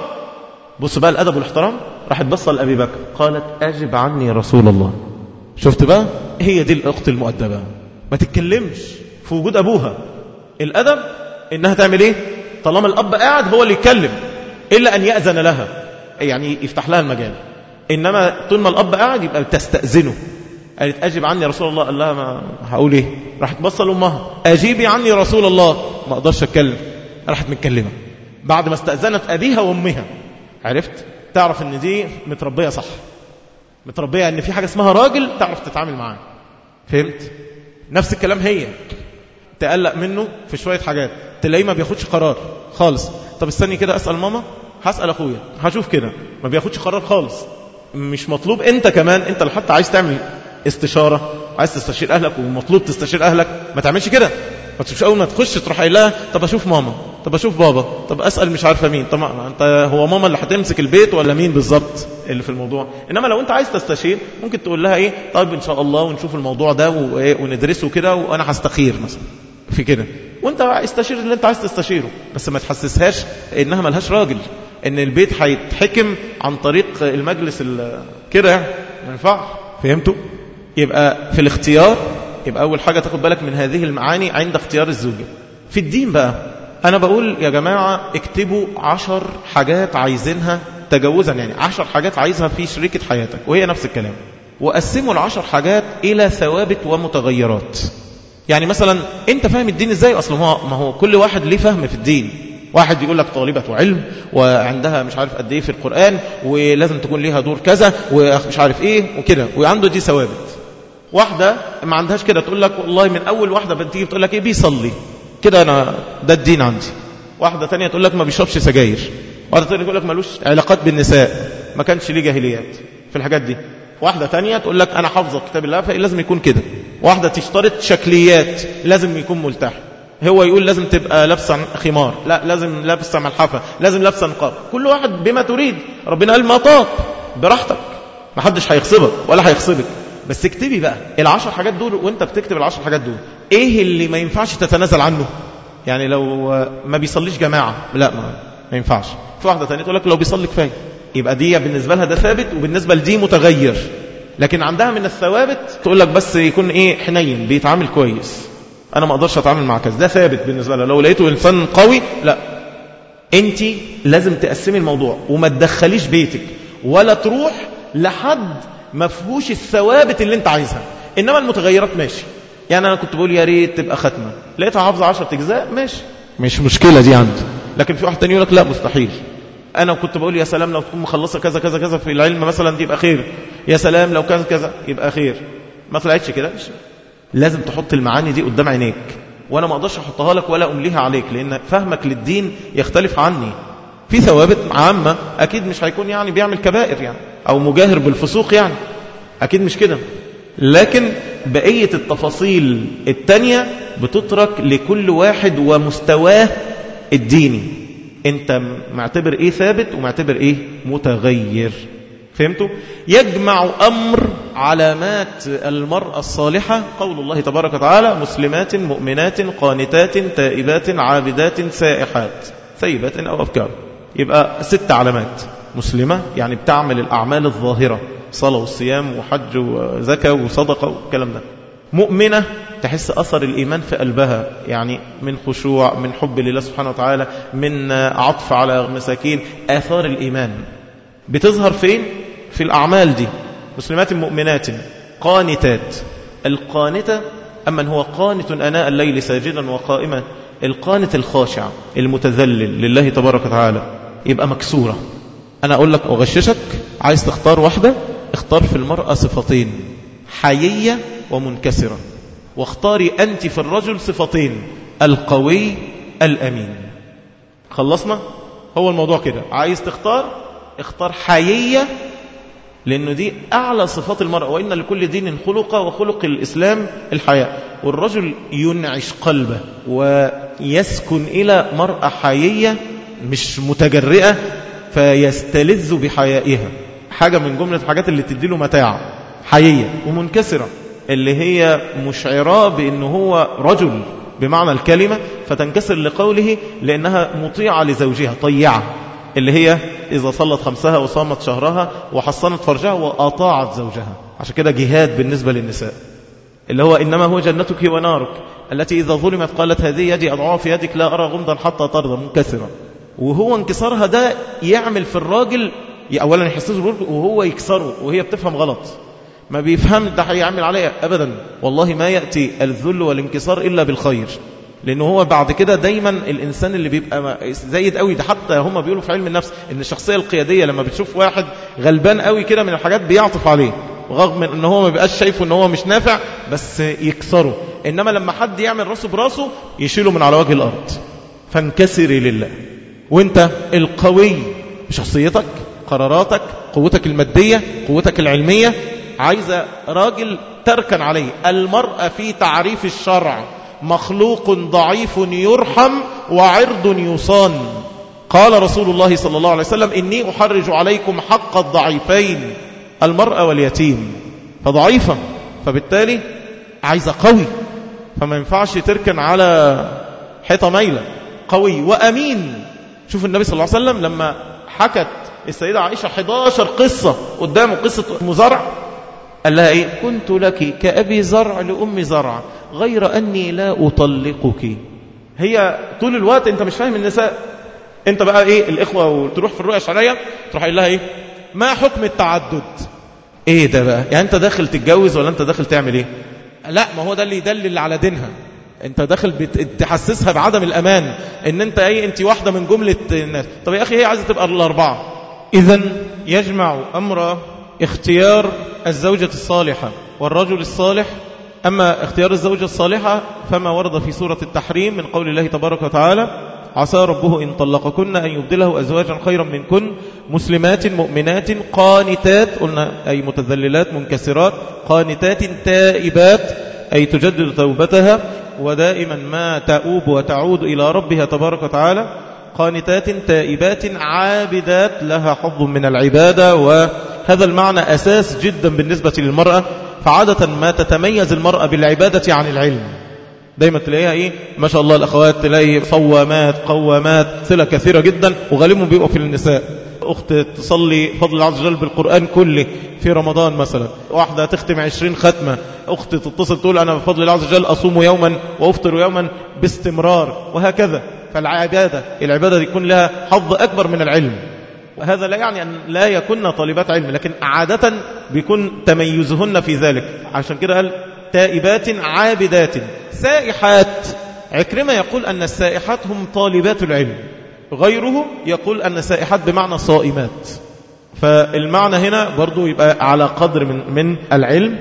بص بقى الادب والاحترام راحت بصه لابي بكر قالت اجب عني يا رسول الله شفت بقى هي دي الاخت المؤدبه ما تتكلمش في وجود ابوها الادب انها تعمل ايه طالما الاب قاعد هو اللي يتكلم الا ان ياذن لها يعني يفتح لها المجال انما طول ما الاب قاعد يبقى تستاذنه قالت اجب عني يا رسول الله قال لها ما هقول ايه راحت بصه لامها اجيبي عني يا رسول الله ما اقدرش اتكلم راحت متكلمه بعد ما استاذنت ابيها وامها عرفت تعرف ان دي متربيه صح متربيه ان في حاجه اسمها راجل تعرف تتعامل معاه فهمت نفس الكلام هي تقلق منه في شويه حاجات تلاقيه ما بياخدش قرار خالص طب استني كده اسال ماما هسال اخويا هشوف كده ما بياخدش قرار خالص مش مطلوب انت كمان انت اللي حتى عايز تعمل استشاره عايز تستشير اهلك ومطلوب تستشير اهلك ما تعملش كده ما تشوفش اول ما تخش تروح قايل لها طب اشوف ماما طب اشوف بابا طب اسال مش عارفه مين طب ما انت هو ماما اللي هتمسك البيت ولا مين بالظبط اللي في الموضوع انما لو انت عايز تستشير ممكن تقول لها ايه طيب ان شاء الله ونشوف الموضوع ده وإيه وندرسه كده وانا هستخير مثلا في كده وانت استشير اللي انت عايز تستشيره بس ما تحسسهاش انها ملهاش راجل ان البيت هيتحكم عن طريق المجلس ال- كده يعني ما ينفعش فهمتوا يبقى في الاختيار يبقى اول حاجه تاخد بالك من هذه المعاني عند اختيار الزوجه في الدين بقى انا بقول يا جماعه اكتبوا عشر حاجات عايزينها تجوزا يعني عشر حاجات عايزها في شريكه حياتك وهي نفس الكلام وقسموا العشر حاجات الى ثوابت ومتغيرات يعني مثلا انت فاهم الدين ازاي اصلا هو ما هو كل واحد ليه فهم في الدين واحد يقول لك طالبة علم وعندها مش عارف قد ايه في القرآن ولازم تكون ليها دور كذا ومش عارف ايه وكده وعنده دي ثوابت واحدة ما عندهاش كده تقول لك والله من اول واحدة بتيجي بتقول لك ايه بيصلي كده انا ده الدين عندي واحدة تانية تقول لك ما بيشربش سجاير واحدة تانية تقول لك ملوش علاقات بالنساء ما كانش ليه جاهليات في الحاجات دي واحدة تانية تقول لك أنا حافظة كتاب الله فلازم يكون كده واحدة تشترط شكليات لازم يكون ملتحي هو يقول لازم تبقى لابسه خمار لا لازم لابسه ملحفه لازم لابسه نقاب كل واحد بما تريد ربنا قال ما طاب براحتك ما حدش هيغصبك ولا هيغصبك بس اكتبي بقى العشر حاجات دول وانت بتكتب العشر حاجات دول ايه اللي ما ينفعش تتنازل عنه يعني لو ما بيصليش جماعه لا ما, ما ينفعش في واحده ثانيه تقول لك لو بيصلي كفايه يبقى دي بالنسبه لها ده ثابت وبالنسبه لدي متغير لكن عندها من الثوابت تقول لك بس يكون ايه حنين بيتعامل كويس انا ما اقدرش اتعامل مع كذا ده ثابت بالنسبه لها لو لقيته انسان قوي لا انت لازم تقسمي الموضوع وما تدخليش بيتك ولا تروح لحد ما فيهوش الثوابت اللي انت عايزها انما المتغيرات ماشي يعني انا كنت بقول يا ريت تبقى ختمه لقيتها حافظه 10 اجزاء ماشي مش مشكله دي عندي لكن في واحد تاني يقول لك لا مستحيل انا كنت بقول يا سلام لو تكون مخلصه كذا كذا كذا في العلم مثلا دي يبقى خير يا سلام لو كذا كذا يبقى خير ما طلعتش كده لازم تحط المعاني دي قدام عينيك وانا ما اقدرش احطها لك ولا امليها عليك لان فهمك للدين يختلف عني في ثوابت عامة أكيد مش هيكون يعني بيعمل كبائر يعني أو مجاهر بالفسوق يعني أكيد مش كده لكن بقية التفاصيل التانية بتترك لكل واحد ومستواه الديني انت معتبر ايه ثابت ومعتبر ايه متغير فهمتوا يجمع أمر علامات المرأة الصالحة قول الله تبارك وتعالى مسلمات مؤمنات قانتات تائبات عابدات سائحات ثيبات أو أبكار يبقى ست علامات مسلمة يعني بتعمل الأعمال الظاهرة صلاة والصيام وحج وزكاة وصدقة والكلام ده مؤمنة تحس أثر الإيمان في قلبها يعني من خشوع من حب لله سبحانه وتعالى من عطف على مساكين آثار الإيمان بتظهر فين؟ في الأعمال دي مسلمات مؤمنات قانتات القانتة أما هو قانت أناء الليل ساجدا وقائما القانت الخاشع المتذلل لله تبارك وتعالى يبقى مكسورة أنا أقول لك أغششك عايز تختار واحدة اختار في المرأة صفتين حيية ومنكسرة واختاري أنت في الرجل صفتين القوي الأمين خلصنا هو الموضوع كده عايز تختار اختار حيية لأنه دي أعلى صفات المرأة وإن لكل دين خلقة وخلق الإسلام الحياة والرجل ينعش قلبه ويسكن إلى مرأة حيية مش متجرئة فيستلذ بحيائها حاجة من جملة الحاجات اللي تديله متاع حيية ومنكسرة اللي هي مشعرة بأنه هو رجل بمعنى الكلمة فتنكسر لقوله لأنها مطيعة لزوجها طيعة اللي هي إذا صلت خمسها وصامت شهرها وحصنت فرجها وأطاعت زوجها عشان كده جهاد بالنسبة للنساء اللي هو إنما هو جنتك ونارك التي إذا ظلمت قالت هذه يدي أضعها في يدك لا أرى غمضا حتى ترضى منكسرة وهو انكسارها ده يعمل في الراجل أولا يحسسه بالرجل وهو يكسره وهي بتفهم غلط ما بيفهم ده هيعمل عليها أبدا والله ما يأتي الذل والانكسار إلا بالخير لأنه هو بعد كده دايما الإنسان اللي بيبقى زايد قوي ده حتى هم بيقولوا في علم النفس إن الشخصية القيادية لما بتشوف واحد غلبان قوي كده من الحاجات بيعطف عليه رغم ان هو ما بيبقاش شايفه ان هو مش نافع بس يكسره انما لما حد يعمل راسه براسه يشيله من على وجه الارض فانكسري لله وانت القوي بشخصيتك قراراتك قوتك المادية قوتك العلمية عايزة راجل تركن عليه المرأة في تعريف الشرع مخلوق ضعيف يرحم وعرض يصان قال رسول الله صلى الله عليه وسلم إني أحرج عليكم حق الضعيفين المرأة واليتيم فضعيفة فبالتالي عايزة قوي فما ينفعش تركن على حيطة ميلة قوي وأمين شوف النبي صلى الله عليه وسلم لما حكت السيدة عائشة 11 قصة قدامه قصة مزرع قال لها إيه كنت لك كأبي زرع لأم زرع غير أني لا أطلقك هي طول الوقت أنت مش فاهم النساء أنت بقى إيه الإخوة وتروح في الرؤية الشرعية تروح قايل لها إيه ما حكم التعدد إيه ده بقى يعني أنت داخل تتجوز ولا أنت داخل تعمل إيه لا ما هو ده اللي يدلل على دينها انت داخل بتحسسها بعدم الامان ان انت ايه انت واحده من جمله الناس طب يا اخي هي عايزه تبقى الاربعه اذا يجمع امر اختيار الزوجه الصالحه والرجل الصالح اما اختيار الزوجه الصالحه فما ورد في سوره التحريم من قول الله تبارك وتعالى عسى ربه إن طلقكن أن يبدله أزواجا خيرا منكن مسلمات مؤمنات قانتات قلنا أي متذللات منكسرات قانتات تائبات أي تجدد توبتها ودائما ما تؤوب وتعود إلى ربها تبارك وتعالى قانتات تائبات عابدات لها حظ من العبادة وهذا المعنى أساس جدا بالنسبة للمرأة فعادة ما تتميز المرأة بالعبادة عن العلم دايما تلاقيها ايه ما شاء الله الاخوات تلاقي صوامات قوامات صله كثيره جدا وغالبهم بيبقوا في النساء أخت تصلي فضل الله عز وجل بالقرآن كله في رمضان مثلا واحدة تختم عشرين ختمة أخت تتصل تقول أنا بفضل الله عز وجل أصوم يوما وأفطر يوما باستمرار وهكذا فالعبادة العبادة يكون لها حظ أكبر من العلم وهذا لا يعني أن لا يكن طالبات علم لكن عادة بيكون تميزهن في ذلك عشان كده قال تائبات عابدات سائحات عكرمة يقول أن السائحات هم طالبات العلم غيره يقول أن السائحات بمعنى صائمات فالمعنى هنا برضو يبقى على قدر من, من العلم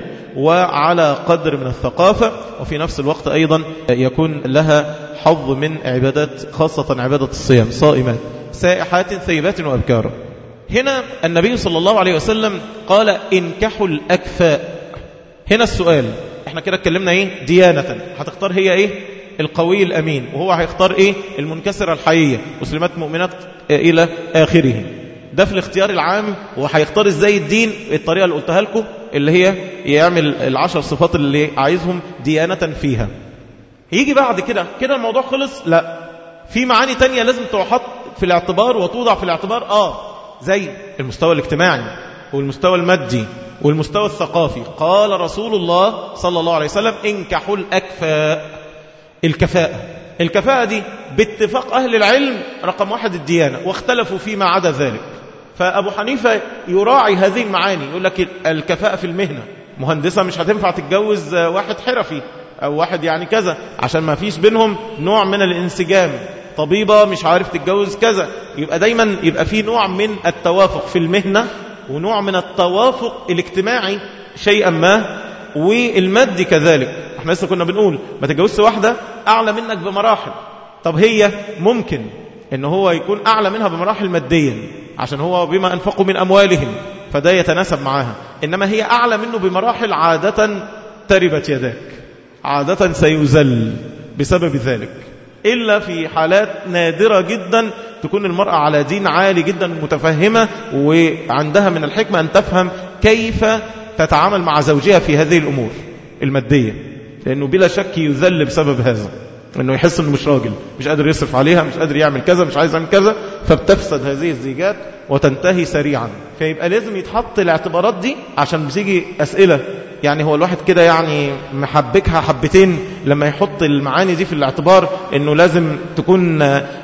وعلى قدر من الثقافة وفي نفس الوقت أيضا يكون لها حظ من عبادات خاصة عبادة الصيام صائمات سائحات ثيبات وأبكار هنا النبي صلى الله عليه وسلم قال انكحوا الأكفاء هنا السؤال احنا كده اتكلمنا ايه ديانة هتختار هي ايه القوي الأمين وهو هيختار ايه المنكسرة الحيية مسلمات مؤمنات إلى آخره ده في الاختيار العام وهيختار ازاي الدين الطريقة اللي قلتها لكم اللي هي يعمل العشر صفات اللي عايزهم ديانة فيها يجي بعد كده كده الموضوع خلص لا في معاني تانية لازم تحط في الاعتبار وتوضع في الاعتبار اه زي المستوى الاجتماعي والمستوى المادي والمستوى الثقافي قال رسول الله صلى الله عليه وسلم انكحوا الأكفاء الكفاءة الكفاءة دي باتفاق أهل العلم رقم واحد الديانة واختلفوا فيما عدا ذلك فأبو حنيفة يراعي هذه المعاني يقول لك الكفاءة في المهنة مهندسة مش هتنفع تتجوز واحد حرفي أو واحد يعني كذا عشان ما فيش بينهم نوع من الانسجام طبيبة مش عارف تتجوز كذا يبقى دايما يبقى في نوع من التوافق في المهنة ونوع من التوافق الاجتماعي شيئا ما والمادي كذلك احنا لسه كنا بنقول ما تتجوزش واحدة أعلى منك بمراحل طب هي ممكن ان هو يكون أعلى منها بمراحل ماديا عشان هو بما أنفقوا من أموالهم فده يتناسب معاها إنما هي أعلى منه بمراحل عادة تربت يداك عادة سيزل بسبب ذلك إلا في حالات نادرة جدا تكون المرأة على دين عالي جدا متفهمة وعندها من الحكمة أن تفهم كيف تتعامل مع زوجها في هذه الأمور المادية لأنه بلا شك يذل بسبب هذا أنه يحس أنه مش راجل مش قادر يصرف عليها مش قادر يعمل كذا مش عايز يعمل كذا فبتفسد هذه الزيجات وتنتهي سريعا فيبقى لازم يتحط الاعتبارات دي عشان بتيجي أسئلة يعني هو الواحد كده يعني محبكها حبتين لما يحط المعاني دي في الاعتبار انه لازم تكون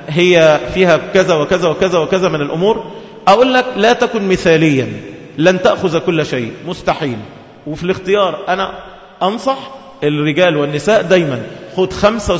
هي فيها كذا وكذا وكذا وكذا من الامور اقول لك لا تكن مثاليا لن تأخذ كل شيء مستحيل وفي الاختيار انا انصح الرجال والنساء دايما خد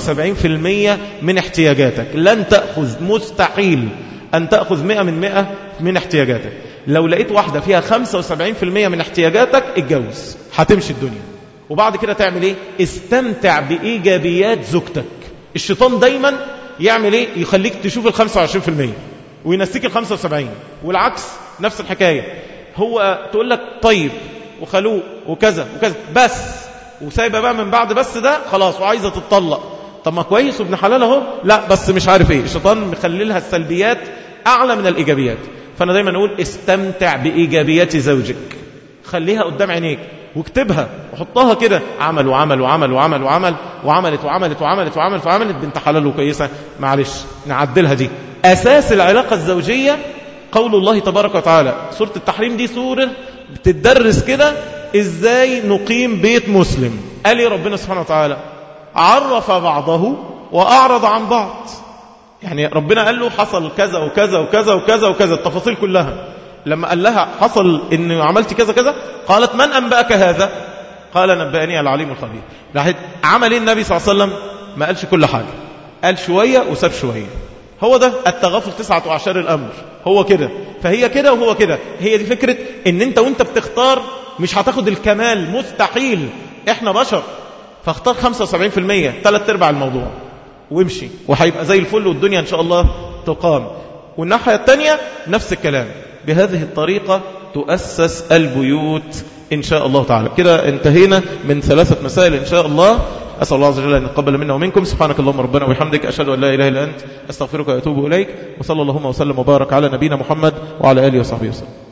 75% من احتياجاتك لن تأخذ مستحيل أن تأخذ 100 من 100 من احتياجاتك لو لقيت واحدة فيها 75% من احتياجاتك اتجوز هتمشي الدنيا وبعد كده تعمل ايه استمتع بإيجابيات زوجتك الشيطان دايما يعمل ايه يخليك تشوف ال 25% وينسيك ال 75 والعكس نفس الحكاية هو تقول لك طيب وخلوق وكذا وكذا بس وسايبه بقى من بعد بس ده خلاص وعايزه تتطلق طب ما كويس وابن حلال اهو لا بس مش عارف ايه الشيطان مخللها السلبيات اعلى من الايجابيات فانا دايما اقول استمتع بايجابيات زوجك خليها قدام عينيك واكتبها وحطها كده عمل وعمل وعمل وعمل وعمل وعملت وعملت وعملت وعملت وعملت بنت حلال وكويسه معلش نعدلها دي اساس العلاقه الزوجيه قول الله تبارك وتعالى سوره التحريم دي سوره بتدرس كده ازاي نقيم بيت مسلم قال لي ربنا سبحانه وتعالى عرف بعضه وأعرض عن بعض يعني ربنا قال له حصل كذا وكذا وكذا وكذا وكذا التفاصيل كلها لما قال لها حصل ان عملت كذا كذا قالت من أنبأك هذا قال نبأني العليم الخبير راحت عمل ايه النبي صلى الله عليه وسلم ما قالش كل حاجة قال شوية وساب شوية هو ده التغافل تسعة وعشر الأمر هو كده فهي كده وهو كده هي دي فكرة ان انت وانت بتختار مش هتاخد الكمال مستحيل احنا بشر فاختار 75% ثلاث ارباع الموضوع وامشي وهيبقى زي الفل والدنيا ان شاء الله تقام والناحية الثانية نفس الكلام بهذه الطريقة تؤسس البيوت إن شاء الله تعالى كده انتهينا من ثلاثة مسائل إن شاء الله أسأل الله عز وجل أن يتقبل منا ومنكم سبحانك اللهم ربنا وبحمدك أشهد أن لا إله إلا أنت أستغفرك وأتوب إليك وصلى اللهم وسلم وبارك على نبينا محمد وعلى آله وصحبه وسلم